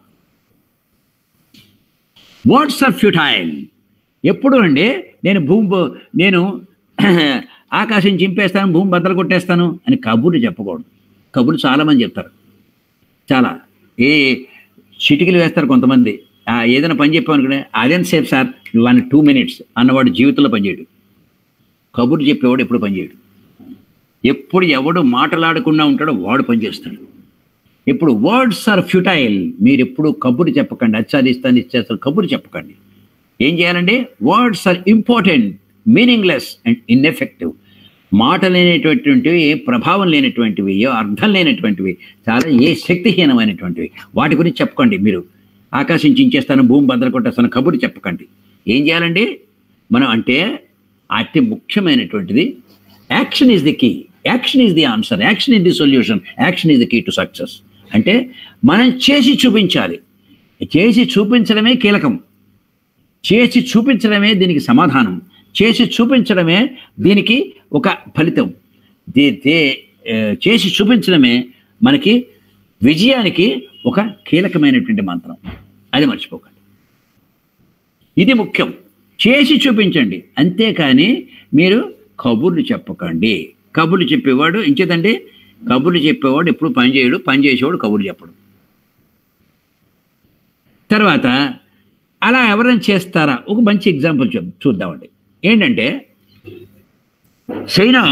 వాట్స్ ఆర్ ఫ్యూటైల్ ఎప్పుడు అండి నేను భూమి బో- నేను ఆకాశం చింపేస్తాను భూమి బద్దలు కొట్టేస్తాను అని కబుర్లు చెప్పకూడదు కబుర్లు చాలామంది చెప్తారు చాలా ఏ చిటికలు వేస్తారు కొంతమంది ఆ, ఏదైనా పని చెప్పామనుకునే అదేం సేపు సార్ వన్ టూ మినిట్స్ అన్నవాడు జీవితంలో పనిచేయడు కబుర్లు చెప్పేవాడు ఎప్పుడు పనిచేయడు ఎప్పుడు ఎవడు మాటలాడకుండా ఉంటాడో వాడు పనిచేస్తాడు ఇప్పుడు వర్డ్స్ ఆర్ ఫ్యూటైల్ మీరు ఎప్పుడు కబురు చెప్పకండి అచ్చాదిస్తాను ఇచ్చేస్తారు కబురు చెప్పకండి ఏం చేయాలండి words are important meaningless and ineffective మాట లేనటువంటివి ఏ ప్రభావం లేనటువంటివి ఏ అర్థం లేనటువంటివి చాలా ఏ శక్తిహీనమైనటువంటివి వాటి గురించి చెప్పకండి మీరు ఆకాశం చించేస్తాను భూమి బద్దలు కొట్టేస్తాను కబురు చెప్పకండి ఏం చేయాలండి మనం అంటే అతి ముఖ్యమైనటువంటిది action is the key action is the answer action is the solution action is the key to success అంటే మనం చేసి చూపించాలి చేసి చూపించడమే కీలకం చేసి చూపించడమే దీనికి సమాధానం చేసి చూపించడమే దీనికి ఒక ఫలితం దే దే- ఏ, చేసి చూపించడమే మనకి విజయానికి ఒక కీలకమైనటువంటి మంత్రం అది మర్చిపోకండి ఇది ముఖ్యం చేసి చూపించండి అంతేకాని మీరు కబుర్లు చెప్పకండి కబుర్లు చెప్పేవాడు ఇంకేదండి కబుర్లు చెప్పేవాడు ఎప్పుడు పని చేయడు పని చేసేవాడు కబుర్లు చెప్పడు తర్వాత అలా ఎవరైనా చేస్తారా ఒక మంచి ఎగ్జాంపుల్ చూ చూద్దామండి ఏంటంటే చైనా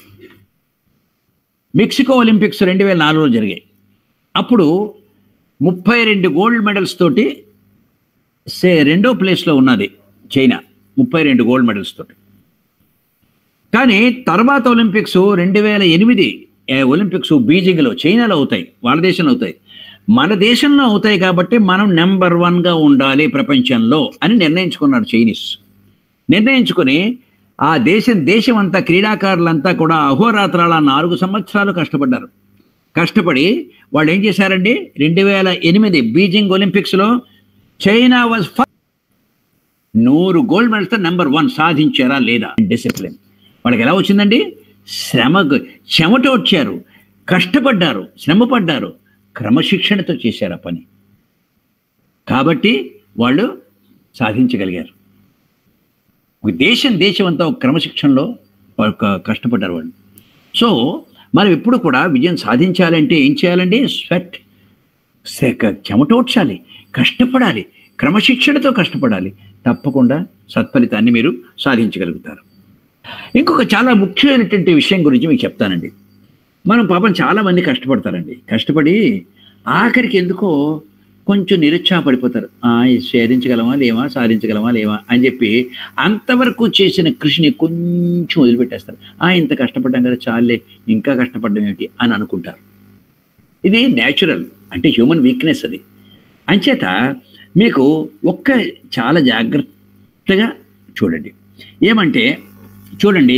మెక్సికో ఒలింపిక్స్ రెండు వేల నాలుగులో జరిగాయి అప్పుడు ముప్పై రెండు గోల్డ్ మెడల్స్ తోటి సే రెండో ప్లేస్లో ఉన్నది చైనా ముప్పై రెండు గోల్డ్ మెడల్స్ తోటి కానీ తర్వాత ఒలింపిక్స్ రెండు వేల ఎనిమిది ఏ, ఒలింపిక్స్ బీజింగ్లో చైనాలో అవుతాయి వాళ్ళ దేశంలో అవుతాయి మన దేశంలో అవుతాయి కాబట్టి మనం నెంబర్ వన్గా ఉండాలి ప్రపంచంలో అని నిర్ణయించుకున్నారు చైనీస్ నిర్ణయించుకొని ఆ దేశం దేశం అంతా క్రీడాకారులంతా కూడా అహోరాత్రాల నాలుగు సంవత్సరాలు కష్టపడ్డారు కష్టపడి వాళ్ళు ఏం చేశారండి రెండు వేల ఎనిమిది బీజింగ్ ఒలింపిక్స్లో చైనా వాజ్ నూరు గోల్డ్ మెడల్స్తో నెంబర్ వన్ సాధించారా లేదా డిసిప్లిన్ వాళ్ళకి ఎలా వచ్చిందండి శ్రమ చెమట వచ్చారు కష్టపడ్డారు శ్రమ పడ్డారు క్రమశిక్షణతో చేశారు ఆ పని కాబట్టి వాళ్ళు సాధించగలిగారు ఒక దేశం దేశం అంతా ఒక క్రమశిక్షణలో ఒక కష్టపడ్డారు వాళ్ళు సో మనం ఎప్పుడు కూడా విజయం సాధించాలంటే ఏం చేయాలండి స్వెట్ చెమటోడ్చాలి కష్టపడాలి క్రమశిక్షణతో కష్టపడాలి తప్పకుండా సత్ఫలితాన్ని మీరు సాధించగలుగుతారు ఇంకొక చాలా ముఖ్యమైనటువంటి విషయం గురించి మీకు చెప్తానండి మనం పాపం చాలా మంది కష్టపడతారండి కష్టపడి ఆఖరికి ఎందుకో కొంచెం నిరుత్సాహపడిపోతారు "ఆ, ఇది సాధించగలమా లేవా సాధించగలమా లేవా అని చెప్పి అంతవరకు చేసిన కృషిని కొంచెం వదిలిపెట్టేస్తారు ఆ ఇంత కష్టపడ్డాం కదా చాలే ఇంకా కష్టపడ్డం ఏమిటి అని అనుకుంటారు ఇది న్యాచురల్ అంటే హ్యూమన్ వీక్నెస్ అది అంచేత మీకు ఒక్క చాలా జాగ్రత్తగా చూడండి ఏమంటే చూడండి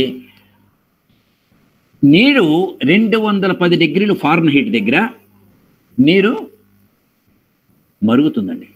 నీరు రెండు వందల పది డిగ్రీలు ఫారెన్ హీట్ దగ్గర నీరు మరుగుతుందండి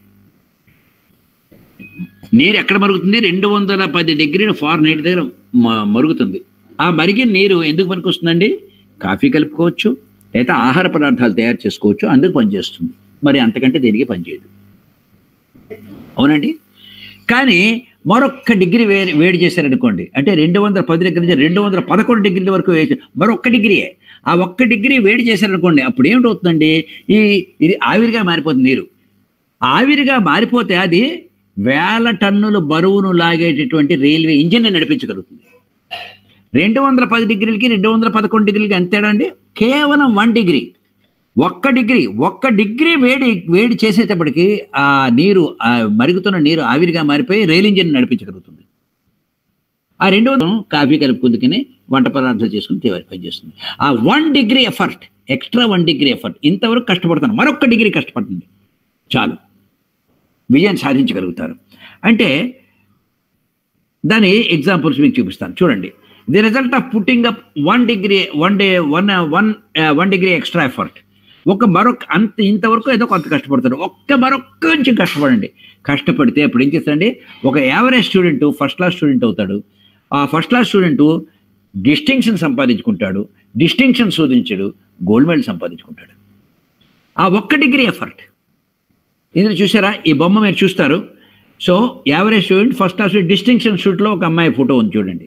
నీరు ఎక్కడ మరుగుతుంది రెండు వందల పది డిగ్రీల ఫారెన్ హీట్ దగ్గర మ- మరుగుతుంది ఆ మరిగిన నీరు ఎందుకు పనికొస్తుందండి కాఫీ కలుపుకోవచ్చు లేదా ఆహార పదార్థాలు తయారు చేసుకోవచ్చు అందుకు పనిచేస్తుంది మరి అంతకంటే దేనికి పనిచేయదు అవునండి కానీ మరొక్క డిగ్రీ వేడి వేడి చేశారనుకోండి అంటే రెండు వందల పది దగ్గర నుంచి రెండు వందల పదకొండు డిగ్రీల వరకు వేసి మరొక్క డిగ్రీయే ఆ ఒక్క డిగ్రీ వేడి చేశారనుకోండి అప్పుడు ఏమిటవుతుందండి ఈ ఇది ఆవిరిగా మారిపోతుంది నీరు ఆవిరిగా మారిపోతే అది వేల టన్నుల బరువును లాగేటటువంటి రైల్వే ఇంజిన్ నడిపించగలుగుతుంది రెండు వందల పది డిగ్రీలకి రెండు వందల పదకొండు డిగ్రీలకి ఎంత తేడా అండి కేవలం వన్ డిగ్రీ ఒక్క డిగ్రీ ఒక్క డిగ్రీ వేడి వేడి చేసేటప్పటికి ఆ నీరు ఆ మరుగుతున్న నీరు ఆవిరిగా మారిపోయి రైలు ఇంజిన్ నడిపించగలుగుతుంది ఆ రెండు వందలు కాఫీ కలుపుకుందుకని వంట పదార్థాలు చేసుకుని తేవాలి పనిచేస్తుంది ఆ one degree effort extra one degree effort ఇంతవరకు కష్టపడతాను మరొక్క డిగ్రీ కష్టపడుతుంది చాలు విజయం సాధించగలుగుతారు అంటే దాని ఎగ్జాంపుల్స్ మీకు చూపిస్తాను చూడండి the result of putting up one degree one day one one one degree extra effort ఒక మరొక అంత ఇంతవరకు ఏదో కొంత కష్టపడతారు ఒక్క మరొక్క కొంచెం కష్టపడండి కష్టపడితే అప్పుడు ఏం చేస్తాడండి ఒక average student first class student అవుతాడు ఆ ఫస్ట్ క్లాస్ స్టూడెంట్ డిస్టింక్షన్ సంపాదించుకుంటాడు డిస్టింక్షన్ శోధించాడు గోల్డ్ మెడల్ సంపాదించుకుంటాడు ఆ ఒక్క డిగ్రీ ఎఫర్ట్ ఇందులో చూసారా ఈ బొమ్మ మీరు చూస్తారు so average student first class distinction షూట్లో ఒక అమ్మాయి ఫోటో ఉంది చూడండి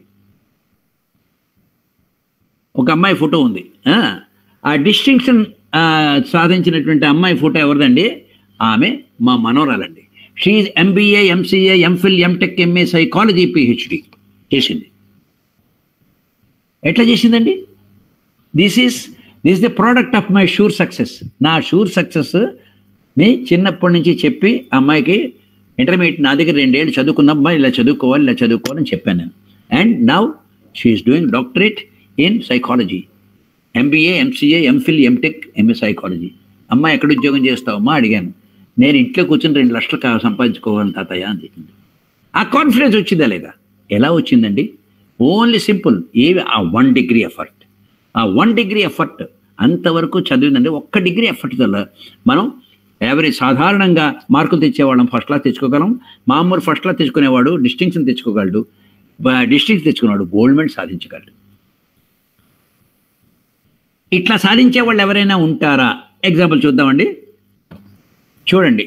ఒక అమ్మాయి ఫోటో ఉంది ఆ, ఆ డిస్టింక్షన్ సాధించినటువంటి అమ్మాయి ఫోటో ఎవరిదండి ఆమె మా మనోరాలండి she MBA MCA MPhil MTech MA psychology PhD చేసింది ఎట్లా చేసిందండి this is this the product of my sure success నా షూర్ సక్సెస్ ని చిన్నప్పటి నుంచి చెప్పి అమ్మాయికి ఇంటర్మీడియట్ నా దగ్గర రెండేళ్ళు చదువుకున్న అమ్మాయి ఇలా చదువుకోవాలి ఇలా చదువుకోవాలని చెప్పాను నేను and now she is doing doctorate in psychology MBA MCA MPhil MTech MA psychology అమ్మాయి ఎక్కడ ఉద్యోగం చేస్తావమ్మా అడిగాను నేను ఇంట్లో కూర్చొని రెండు లక్షలు కా- సంపాదించుకోవాలని తాతయ్య అని చెప్పింది ఆ కాన్ఫిడెన్స్ వచ్చిందా లేదా ఎలా వచ్చిందండి ఓన్లీ సింపుల్ ఏవి ఆ వన్ డిగ్రీ ఎఫర్ట్ ఆ వన్ డిగ్రీ ఎఫర్ట్ అంతవరకు చదివిందండి ఒక్క డిగ్రీ ఎఫర్ట్ వల్ల మనం యావరేజ్ సాధారణంగా మార్కులు తెచ్చేవాళ్ళం ఫస్ట్ క్లాస్ తెచ్చుకోగలం మామూలు ఫస్ట్ క్లాస్ తెచ్చుకునేవాడు డిస్టింక్షన్ తెచ్చుకోగలడు డిస్టింక్షన్ తెచ్చుకున్నాడు గోల్డ్ మెడల్ సాధించగలడు ఇట్లా సాధించే వాళ్ళు ఎవరైనా ఉంటారా ఎగ్జాంపుల్ చూద్దామండి చూడండి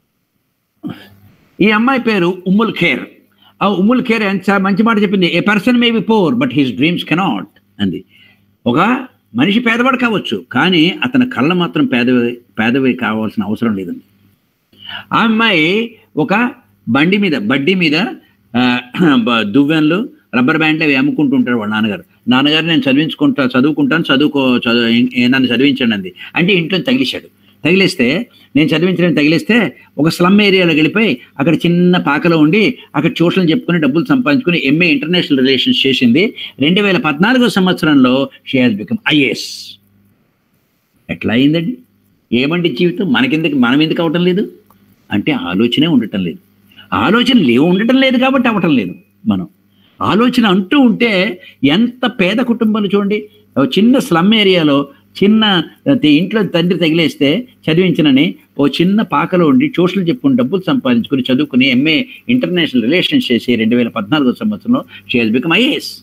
ఈ అమ్మాయి పేరు ఉమ్ముల్ ఖేర్ ఆ ఉమ్ముల్ ఖేర్ ఎంత మంచి మాట చెప్పింది a person may be poor but his dreams cannot అంది ఒక మనిషి పేదవాడు కావచ్చు కానీ అతని కళ్ళ మాత్రం పేదవి పేదవి కావాల్సిన అవసరం లేదండి ఆ అమ్మాయి ఒక బండి మీద బడ్డీ మీద ఆ, బ- దువ్వెనలు రబ్బర్ బ్యాండ్లు అవి అమ్ముకుంటూ ఉంటారు వాళ్ళ నాన్నగారు నాన్నగారు నేను చదివించుకుంటా చదువుకుంటాను చదువుకో చదువు ఏ- నన్ను చదివించండి అంది అంటే ఇంట్లో తగిలిశాడు తగిలిస్తే నేను చదివించడానికి తగిలిస్తే ఒక స్లమ్ ఏరియాలోకి వెళ్ళిపోయి అక్కడ చిన్న పాకలో ఉండి అక్కడ ట్యూషన్లు చెప్పుకుని డబ్బులు సంపాదించుకుని ఎంఏ ఇంటర్నేషనల్ రిలేషన్స్ చేసింది రెండు వేల పద్నాలుగో సంవత్సరంలో షీ హాజ్ బికమ్ ఐఏఎస్ ఎట్లా అయిందండి ఏమండి జీవితం మనకెందుకు మనం ఎందుకు అవటం లేదు అంటే ఆలోచనే ఉండటం లేదు ఆలోచన లేవు ఉండటం లేదు కాబట్టి అవ్వటం లేదు మనం ఆలోచన అంటూ ఉంటే ఎంత పేద కుటుంబాలు చూడండి ఓ చిన్న స్లమ్ ఏరియాలో చిన్న త- ఇంట్లో తండ్రి తగిలేస్తే చదివించనని ఓ చిన్న పాకలో ఉండి ట్యూషన్లు చెప్పుకుని డబ్బులు సంపాదించుకుని చదువుకుని ఎంఏ ఇంటర్నేషనల్ రిలేషన్స్ చేసి రెండు వేల పద్నాలుగో సంవత్సరంలో షీ హాజ్ బికమ్ ఐఏఎస్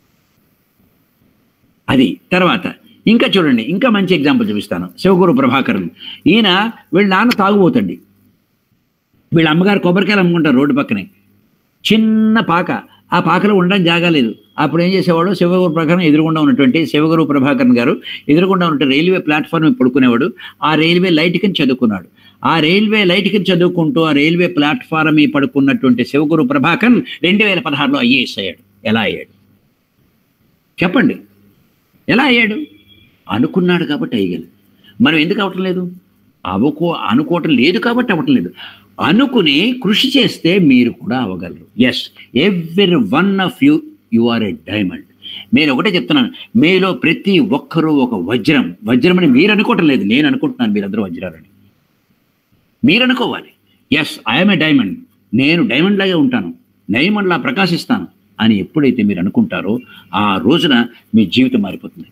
అది తర్వాత ఇంకా చూడండి ఇంకా మంచి ఎగ్జాంపుల్ చూపిస్తాను శివగురు ప్రభాకరన్ ఈయన వీళ్ళ నాన్న తాగుబోతండి వీళ్ళ అమ్మగారు కొబ్బరికాయలు అమ్ముకుంటారు రోడ్డు పక్కనే చిన్న పాక ఆ పాకలో ఉండడం జాగాలేదు అప్పుడు ఏం చేసేవాడు శివగురు ప్రకారం ఎదురుగుండా ఉన్నటువంటి శివగురు ప్రభాకరన్ గారు ఎదురుగుండా ఉన్న రైల్వే ప్లాట్ఫామ్ మీద పడుకునేవాడు ఆ రైల్వే లైట్ కింద చదువుకున్నాడు ఆ రైల్వే లైట్ కింద చదువుకుంటూ ఆ రైల్వే ప్లాట్ఫారం మీద పడుకున్నటువంటి శివగురు ప్రభాకరన్ రెండు వేల పదహారులో ఐఏఎస్ అయ్యాడు ఎలా అయ్యాడు చెప్పండి ఎలా అయ్యాడు అనుకున్నాడు కాబట్టి అయ్యగలడు మనం ఎందుకు అవటం లేదు అవకో అనుకోవటం లేదు కాబట్టి అవ్వటం లేదు అనుకుని కృషి చేస్తే మీరు కూడా అవ్వగలరు yes every one of you you are a diamond నేను ఒకటే చెప్తున్నాను మీలో ప్రతి ఒక్కరూ ఒక వజ్రం వజ్రం అని మీరు అనుకోవటం లేదు నేను అనుకుంటున్నాను మీరందరూ వజ్రాలని మీరు అనుకోవాలి ఎస్ ఐఎమ్ ఏ డైమండ్ నేను డైమండ్ లాగే ఉంటాను డైమండ్ లా ప్రకాశిస్తాను అని ఎప్పుడైతే మీరు అనుకుంటారో ఆ రోజున మీ జీవితం మారిపోతుంది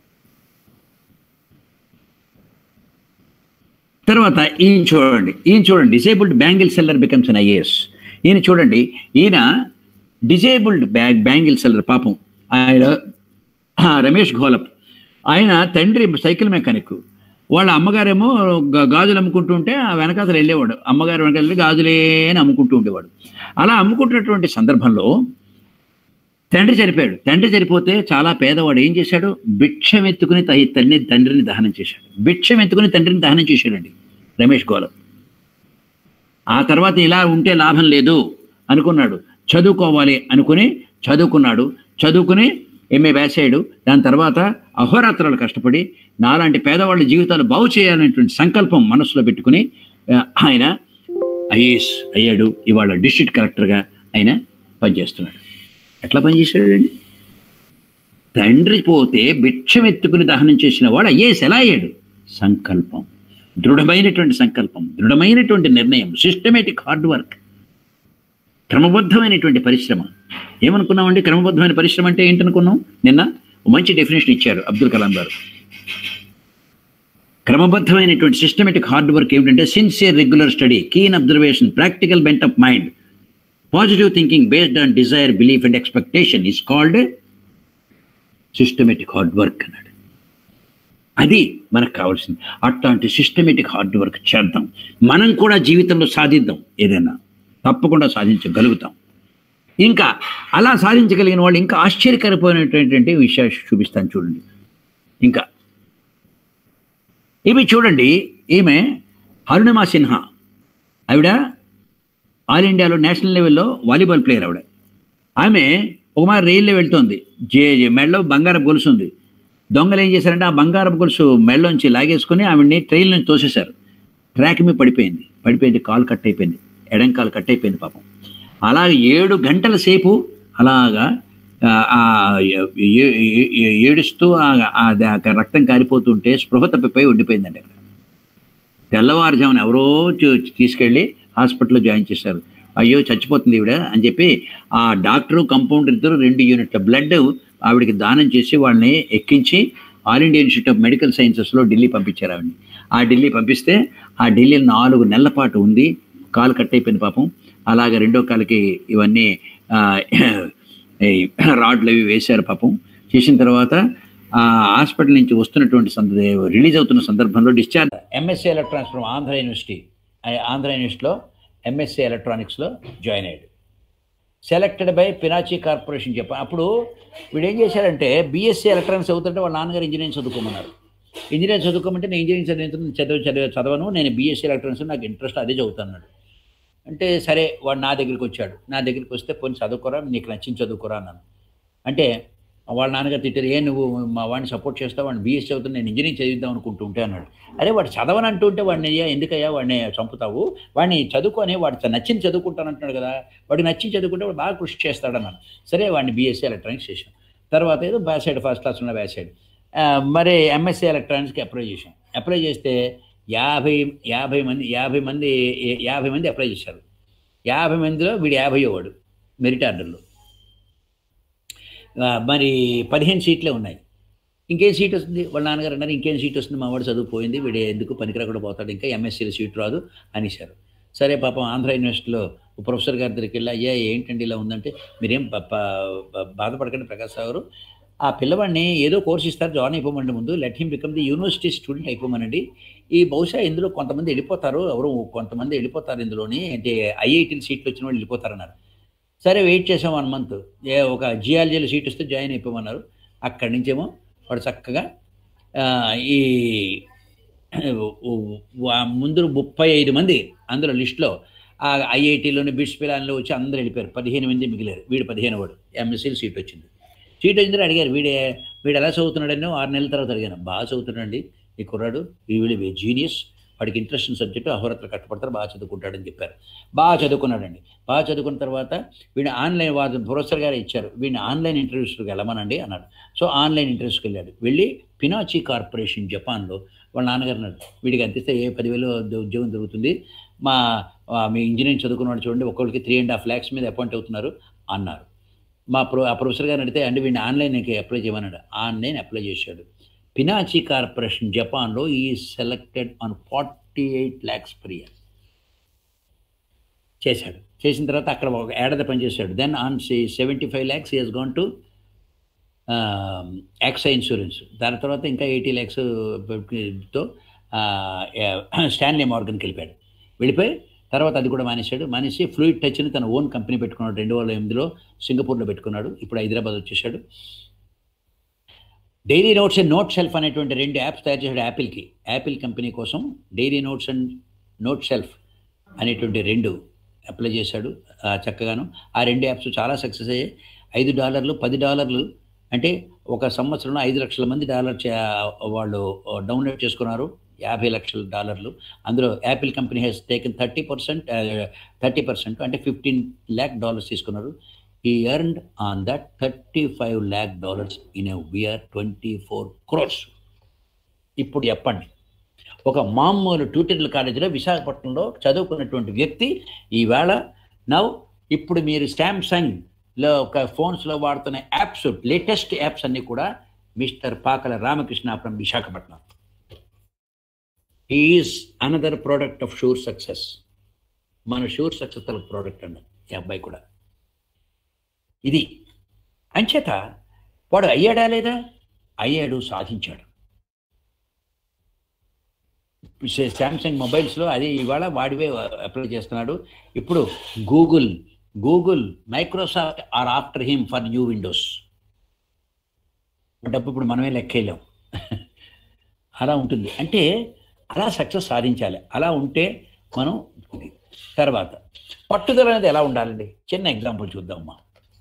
తర్వాత ఈయన చూడండి ఈయన చూడండి disabled bangle seller becomes an IAS ఈయన చూడండి ఈయన డిసేబుల్డ్ బ్యాగ్ బ్యాంగిల్ సెల్లర్ పాపం ఆయన ఆ, రమేష్ ఘోలప్ ఆయన తండ్రి సైకిల్ మెకానిక్ వాళ్ళ అమ్మగారేమో గా- గాజులు అమ్ముకుంటూ ఉంటే ఆ వెనకాతలు వెళ్ళేవాడు అమ్మగారు వెనకాల వెళ్ళి గాజులే అని అమ్ముకుంటూ ఉండేవాడు అలా అమ్ముకుంటున్నటువంటి సందర్భంలో తండ్రి చనిపోయాడు తండ్రి చనిపోతే చాలా పేదవాడు ఏం చేశాడు భిక్షం ఎత్తుకుని తన తండ్రి తండ్రిని దహనం చేశాడు భిక్షం ఎత్తుకుని తండ్రిని దహనం చేశాడండి రమేష్ గోలం ఆ తర్వాత ఇలా ఉంటే లాభం లేదు అనుకున్నాడు చదువుకోవాలి అనుకుని చదువుకున్నాడు చదువుకుని ఎంఏ వేసాడు దాని తర్వాత అహోరాత్రాలు కష్టపడి నాలాంటి పేదవాళ్ళ జీవితాలు బాగు చేయాలనేటువంటి సంకల్పం మనసులో పెట్టుకుని ఆ, ఆయన ఐఏఎస్ అయ్యాడు ఇవాళ డిస్ట్రిక్ట్ కలెక్టర్గా ఆయన పనిచేస్తున్నాడు ఎట్లా పనిచేశాడండి తండ్రి పోతే భిక్షం ఎత్తుకుని దహనం చేసిన వాడు ఐఏఎస్ ఎలా అయ్యాడు సంకల్పం దృఢమైనటువంటి సంకల్పం దృఢమైనటువంటి నిర్ణయం సిస్టమేటిక్ హార్డ్ వర్క్ క్రమబద్ధమైనటువంటి పరిశ్రమ ఏమనుకున్నామండి క్రమబద్ధమైన పరిశ్రమ అంటే ఏంటనుకున్నాం నిన్న ఓ మంచి డెఫినేషన్ ఇచ్చారు అబ్దుల్ కలాం గారు క్రమబద్ధమైనటువంటి సిస్టమేటిక్ హార్డ్ వర్క్ ఏమిటంటే sincere regular study keen observation practical bent of mind positive thinking based on desire belief and expectation is called systematic hard work అన్నాడు అది మనకు కావాల్సింది అట్లాంటి సిస్టమేటిక్ హార్డ్ వర్క్ చేద్దాం మనం కూడా జీవితంలో సాధిద్దాం ఏదైనా తప్పకుండా సాధించగలుగుతాం ఇంకా అలా సాధించగలిగిన వాళ్ళు ఇంకా ఆశ్చర్యకరమైనటువంటి విషయాలు చూపిస్తాను చూడండి ఇంకా ఇవి చూడండి ఈమె అరుణిమా సిన్హా ఆవిడ ఆల్ ఇండియాలో నేషనల్ లెవెల్లో వాలీబాల్ ప్లేయర్ ఆవిడ ఆమె ఒక మారి రైల్లో వెళ్తోంది జే జే- మెడలో బంగారపు గొలుసు ఉంది దొంగలు ఏం చేశారంటే ఆ బంగారపు గొలుసు మెడలోంచి లాగేసుకుని ఆవిడ్ని ట్రైన్ నుంచి తోసేశారు ట్రాక్ మీద పడిపోయింది పడిపోయింది కాలు కట్ అయిపోయింది ఎడం కాలు కట్ అయిపోయింది పాపం అలా ఏడు గంటల సేపు అలాగా ఆ, ఆ, ఏ- ఏ- ఏ- ఏడుస్తూ ఆ- ఆ ద- రక్తం కారిపోతుంటే స్పృహ తప్పిపోయి ఉండిపోయిందండి అక్కడ తెల్లవారుజామున ఎవరో చూ- తీసుకెళ్ళి హాస్పిటల్లో జాయిన్ చేశారు అయ్యో చచ్చిపోతుంది ఈవిడ అని చెప్పి ఆ డాక్టరు కంపౌండర్ ఇద్దరు రెండు యూనిట్ల బ్లడ్ ఆవిడకి దానం చేసి వాళ్ళని ఎక్కించి all India institute of medical సైన్సెస్లో ఢిల్లీ పంపించారు ఆవిడని ఆ ఢిల్లీ పంపిస్తే ఆ ఢిల్లీ నాలుగు నెలల పాటు ఉంది కాలు కట్ అయిపోయింది పాపం అలాగే రెండో కాలుకి ఇవన్నీ ఆ, ఈ రాడ్లు అవి వేశారు పాపం చేసిన తర్వాత ఆ హాస్పిటల్ నుంచి వస్తున్నటువంటి సంద రిలీజ్ అవుతున్న సందర్భంలో discharge MSc electronics from Andhra university ఆ- ఆంధ్ర యూనివర్సిటీలో ఎంఎస్సీ ఎలక్ట్రానిక్స్లో జాయిన్ అయ్యాడు సెలెక్టెడ్ బై పినాచి కార్పొరేషన్ చెప్ప అప్పుడు వీడు ఏం చేశారంటే బీఎస్సీ ఎలక్ట్రానిక్స్ చదువుతుంటే వాళ్ళ నాన్నగారు ఇంజనీరింగ్ చదువుకోమన్నారు ఇంజనీరింగ్ చదువుకోమంటే నేను ఇంజనీరింగ్ చదువుతుంది చదువు చదివే చదవను నేను బీఎస్సీ ఎలక్ట్రానిక్స్ నాకు ఇంట్రెస్ట్ అదే చదువుతున్నాడు అంటే సరే వాడు నా దగ్గరికి వచ్చాడు నా దగ్గరికి వస్తే పోనీ చదువుకోరా నీకు నచ్చింది చదువుకోరా అన్నాను అంటే వాళ్ళ నాన్నగారు తిట్టారు ఏ నువ్వు మా వాడిని సపోర్ట్ చేస్తావు వాడిని బీఎస్ చదువుతున్నా నేను ఇంజనీరింగ్ చదివిద్దాం అనుకుంటూ ఉంటే అన్నాడు అరే వాడు చదవని అంటుంటే వాడిని అయ్యా ఎందుకయ్యా వాడిని చంపుతావు వాడిని చదువుకొని వాడు నచ్చింది చదువుకుంటాను అంటున్నాడు కదా వాడికి నచ్చింది చదువుకుంటే వాడు బాగా కృషి చేస్తాడన్నాను సరే వాడిని బీఎస్సీ ఎలక్ట్రానిక్స్ చేశాం తర్వాత ఏదో బ్యాక్ సైడ్ ఫస్ట్ క్లాస్ ఉన్న బ్యాక్ సైడ్ మరి ఎంఎస్సీ ఎలక్ట్రానిక్స్కి అప్లై చేశాం అప్లై చేస్తే యాభై యాభై మంది యాభై మంది యాభై మంది అప్లై చేశారు యాభై మందిలో వీడు యాభై వాడు మెరిట్ ఆర్డర్లో ఆ, మరి పదిహేను సీట్లే ఉన్నాయి ఇంకేం సీట్ వస్తుంది వాళ్ళ నాన్నగారు అన్నారు ఇంకేం సీట్ వస్తుంది మా వాడు చదువుపోయింది వీడు ఎందుకు పనికిరాకుండా పోతాడు ఇంకా ఎంఎస్సీలో సీట్ రాదు అనేశారు సరే పాపం ఆంధ్ర యూనివర్సిటీలో ఓ ప్రొఫెసర్ గారి దగ్గరికి వెళ్ళి అయ్యా ఏంటండి ఇలా ఉందంటే మీరేం ప- ప- బాధపడకండి ప్రకాష్ గారు ఆ పిల్లవాడిని ఏదో కోర్స్ ఇస్తారు జాయిన్ అయిపోమండి ముందు let him become the university student అయిపోమనండి ఈ బహుశా ఇందులో కొంతమంది వెళ్ళిపోతారు ఎవరు కొంతమంది వెళ్ళిపోతారు ఇందులోని అంటే ఐఐటీలు సీట్లు వచ్చిన వాళ్ళు వెళ్ళిపోతారన్నారు సరే వెయిట్ చేసాం వన్ మంత్ ఏ ఒక జియాలజీలో సీట్ వస్తే జాయిన్ అయిపోమన్నారు అక్కడి నుంచేమో వాడు చక్కగా ఆ, ఈ వా- ముందు ముప్పై ఐదు మంది అందులో లిస్టులో ఆ ఐఐటీలోని బిట్స్ పిలాన్లో వచ్చి అందరూ వెళ్ళిపోయారు పదిహేను మంది మిగిలారు వీడు పదిహేను వాడు ఎంఎస్సీలు సీట్ వచ్చింది సీట్ వచ్చిందని అడిగారు వీడే వీడు ఎలా చదువుతున్నాడని ఆరు నెలల తర్వాత అడిగాను బాగా చదువుతున్నాడండి ఈ కుర్రాడు ఈ వీళ్ళు జీనియస్ వాడికి ఇంట్రెస్ట్ ఉన్న సబ్జెక్టు అహోరాత్రులు కట్టపడతారు బాగా చదువుకుంటాడని చెప్పారు బాగా చదువుకున్నాడండి బాగా చదువుకున్న తర్వాత వీడిని ఆన్లైన్ వాడు ప్రొఫెసర్ గారు ఇచ్చారు వీడిని ఆన్లైన్ ఇంటర్వ్యూస్కి వెళ్ళమనండి అన్నాడు సో ఆన్లైన్ ఇంటర్వ్యూస్కి వెళ్ళాడు వెళ్ళి పినాచి కార్పొరేషన్ జపాన్లో వాళ్ళ నాన్నగారు అన్నాడు వీడికి అందిస్తే ఏ పదివేలు ఉద్యో- ఉద్యోగం దొరుకుతుంది మా ఆ, మీ ఇంజనీరింగ్ చదువుకున్నాడు చూడండి ఒక్కొక్కరికి త్రీ అండ్ హాఫ్ ల్యాక్స్ మీద అపాయింట్ అవుతున్నారు అన్నారు మా ప్రొ ఆ ప్రొఫెసర్ గారిని అడిగితే అండి వీడిని ఆన్లైన్కి అప్లై చేయమన్నాడు ఆన్లైన్ అప్లై చేశాడు పినాచి కార్పొరేషన్ జపాన్లో ఈ selected on forty eight lakhs per year చేశాడు చేసిన తర్వాత అక్కడ ఒక ఏడాది పనిచేశాడు then on seventy five lakhs is gone to AXA insurance దాని తర్వాత ఇంకా ఎయిటీ ల్యాక్స్ తో స్టాన్లీ మార్గన్కి వెళ్ళిపోయాడు వెళ్ళిపోయి తర్వాత అది కూడా మానేశాడు మానేసి ఫ్లూయిడ్ టచ్ని తన ఓన్ కంపెనీ పెట్టుకున్నాడు రెండు వేల ఎనిమిదిలో సింగపూర్లో పెట్టుకున్నాడు ఇప్పుడు హైదరాబాద్ వచ్చేసాడు diary notes and note shelf అనేటువంటి రెండు యాప్స్ తయారు చేశాడు యాపిల్కి యాపిల్ కంపెనీ కోసం diary notes and note shelf అనేటువంటి రెండు అప్లై చేశాడు ఆ, చక్కగాను ఆ రెండు యాప్స్ చాలా సక్సెస్ అయ్యాయి ఐదు డాలర్లు పది డాలర్లు అంటే ఒక సంవత్సరంలో ఐదు లక్షల మంది డాలర్ చే- వాళ్ళు డౌన్లోడ్ చేసుకున్నారు యాభై లక్షల డాలర్లు అందులో Apple company has taken thirty percent thirty percent అంటే ఫిఫ్టీన్ ల్యాక్ డాలర్స్ తీసుకున్నారు ఈ earned on that thirty five lakh dollars in a year twenty four crores ఇప్పుడు చెప్పండి ఒక మామూలు ట్యూటర్ల కాలేజీలో విశాఖపట్నంలో చదువుకున్నటువంటి వ్యక్తి ఈవేళ నవ్ ఇప్పుడు మీరు శాంసంగ్లో ఒక ఫోన్స్లో వాడుతున్న యాప్స్ లేటెస్ట్ యాప్స్ అన్నీ కూడా mister Pakala Ramakrishna from Visakhapatnam is another product of sure success మన షూర్ సక్సెస్ ప్రోడక్ట్ అండి ఈ అబ్బాయి కూడా ఇది అంచేత వాడు అయ్యాడా లేదా అయ్యాడు సాధించాడు శాంసంగ్ మొబైల్స్లో అది ఇవాళ వాడివే అప్లై చేస్తున్నాడు ఇప్పుడు Google Google Microsoft are after him for new Windows డబ్బు ఇప్పుడు మనమే లెక్కేయలేం అలా ఉంటుంది అంటే అలా సక్సెస్ సాధించాలి అలా ఉంటే మనం ఇది. తర్వాత పట్టుదల అనేది ఎలా ఉండాలండి చిన్న ఎగ్జాంపుల్ చూద్దామమ్మా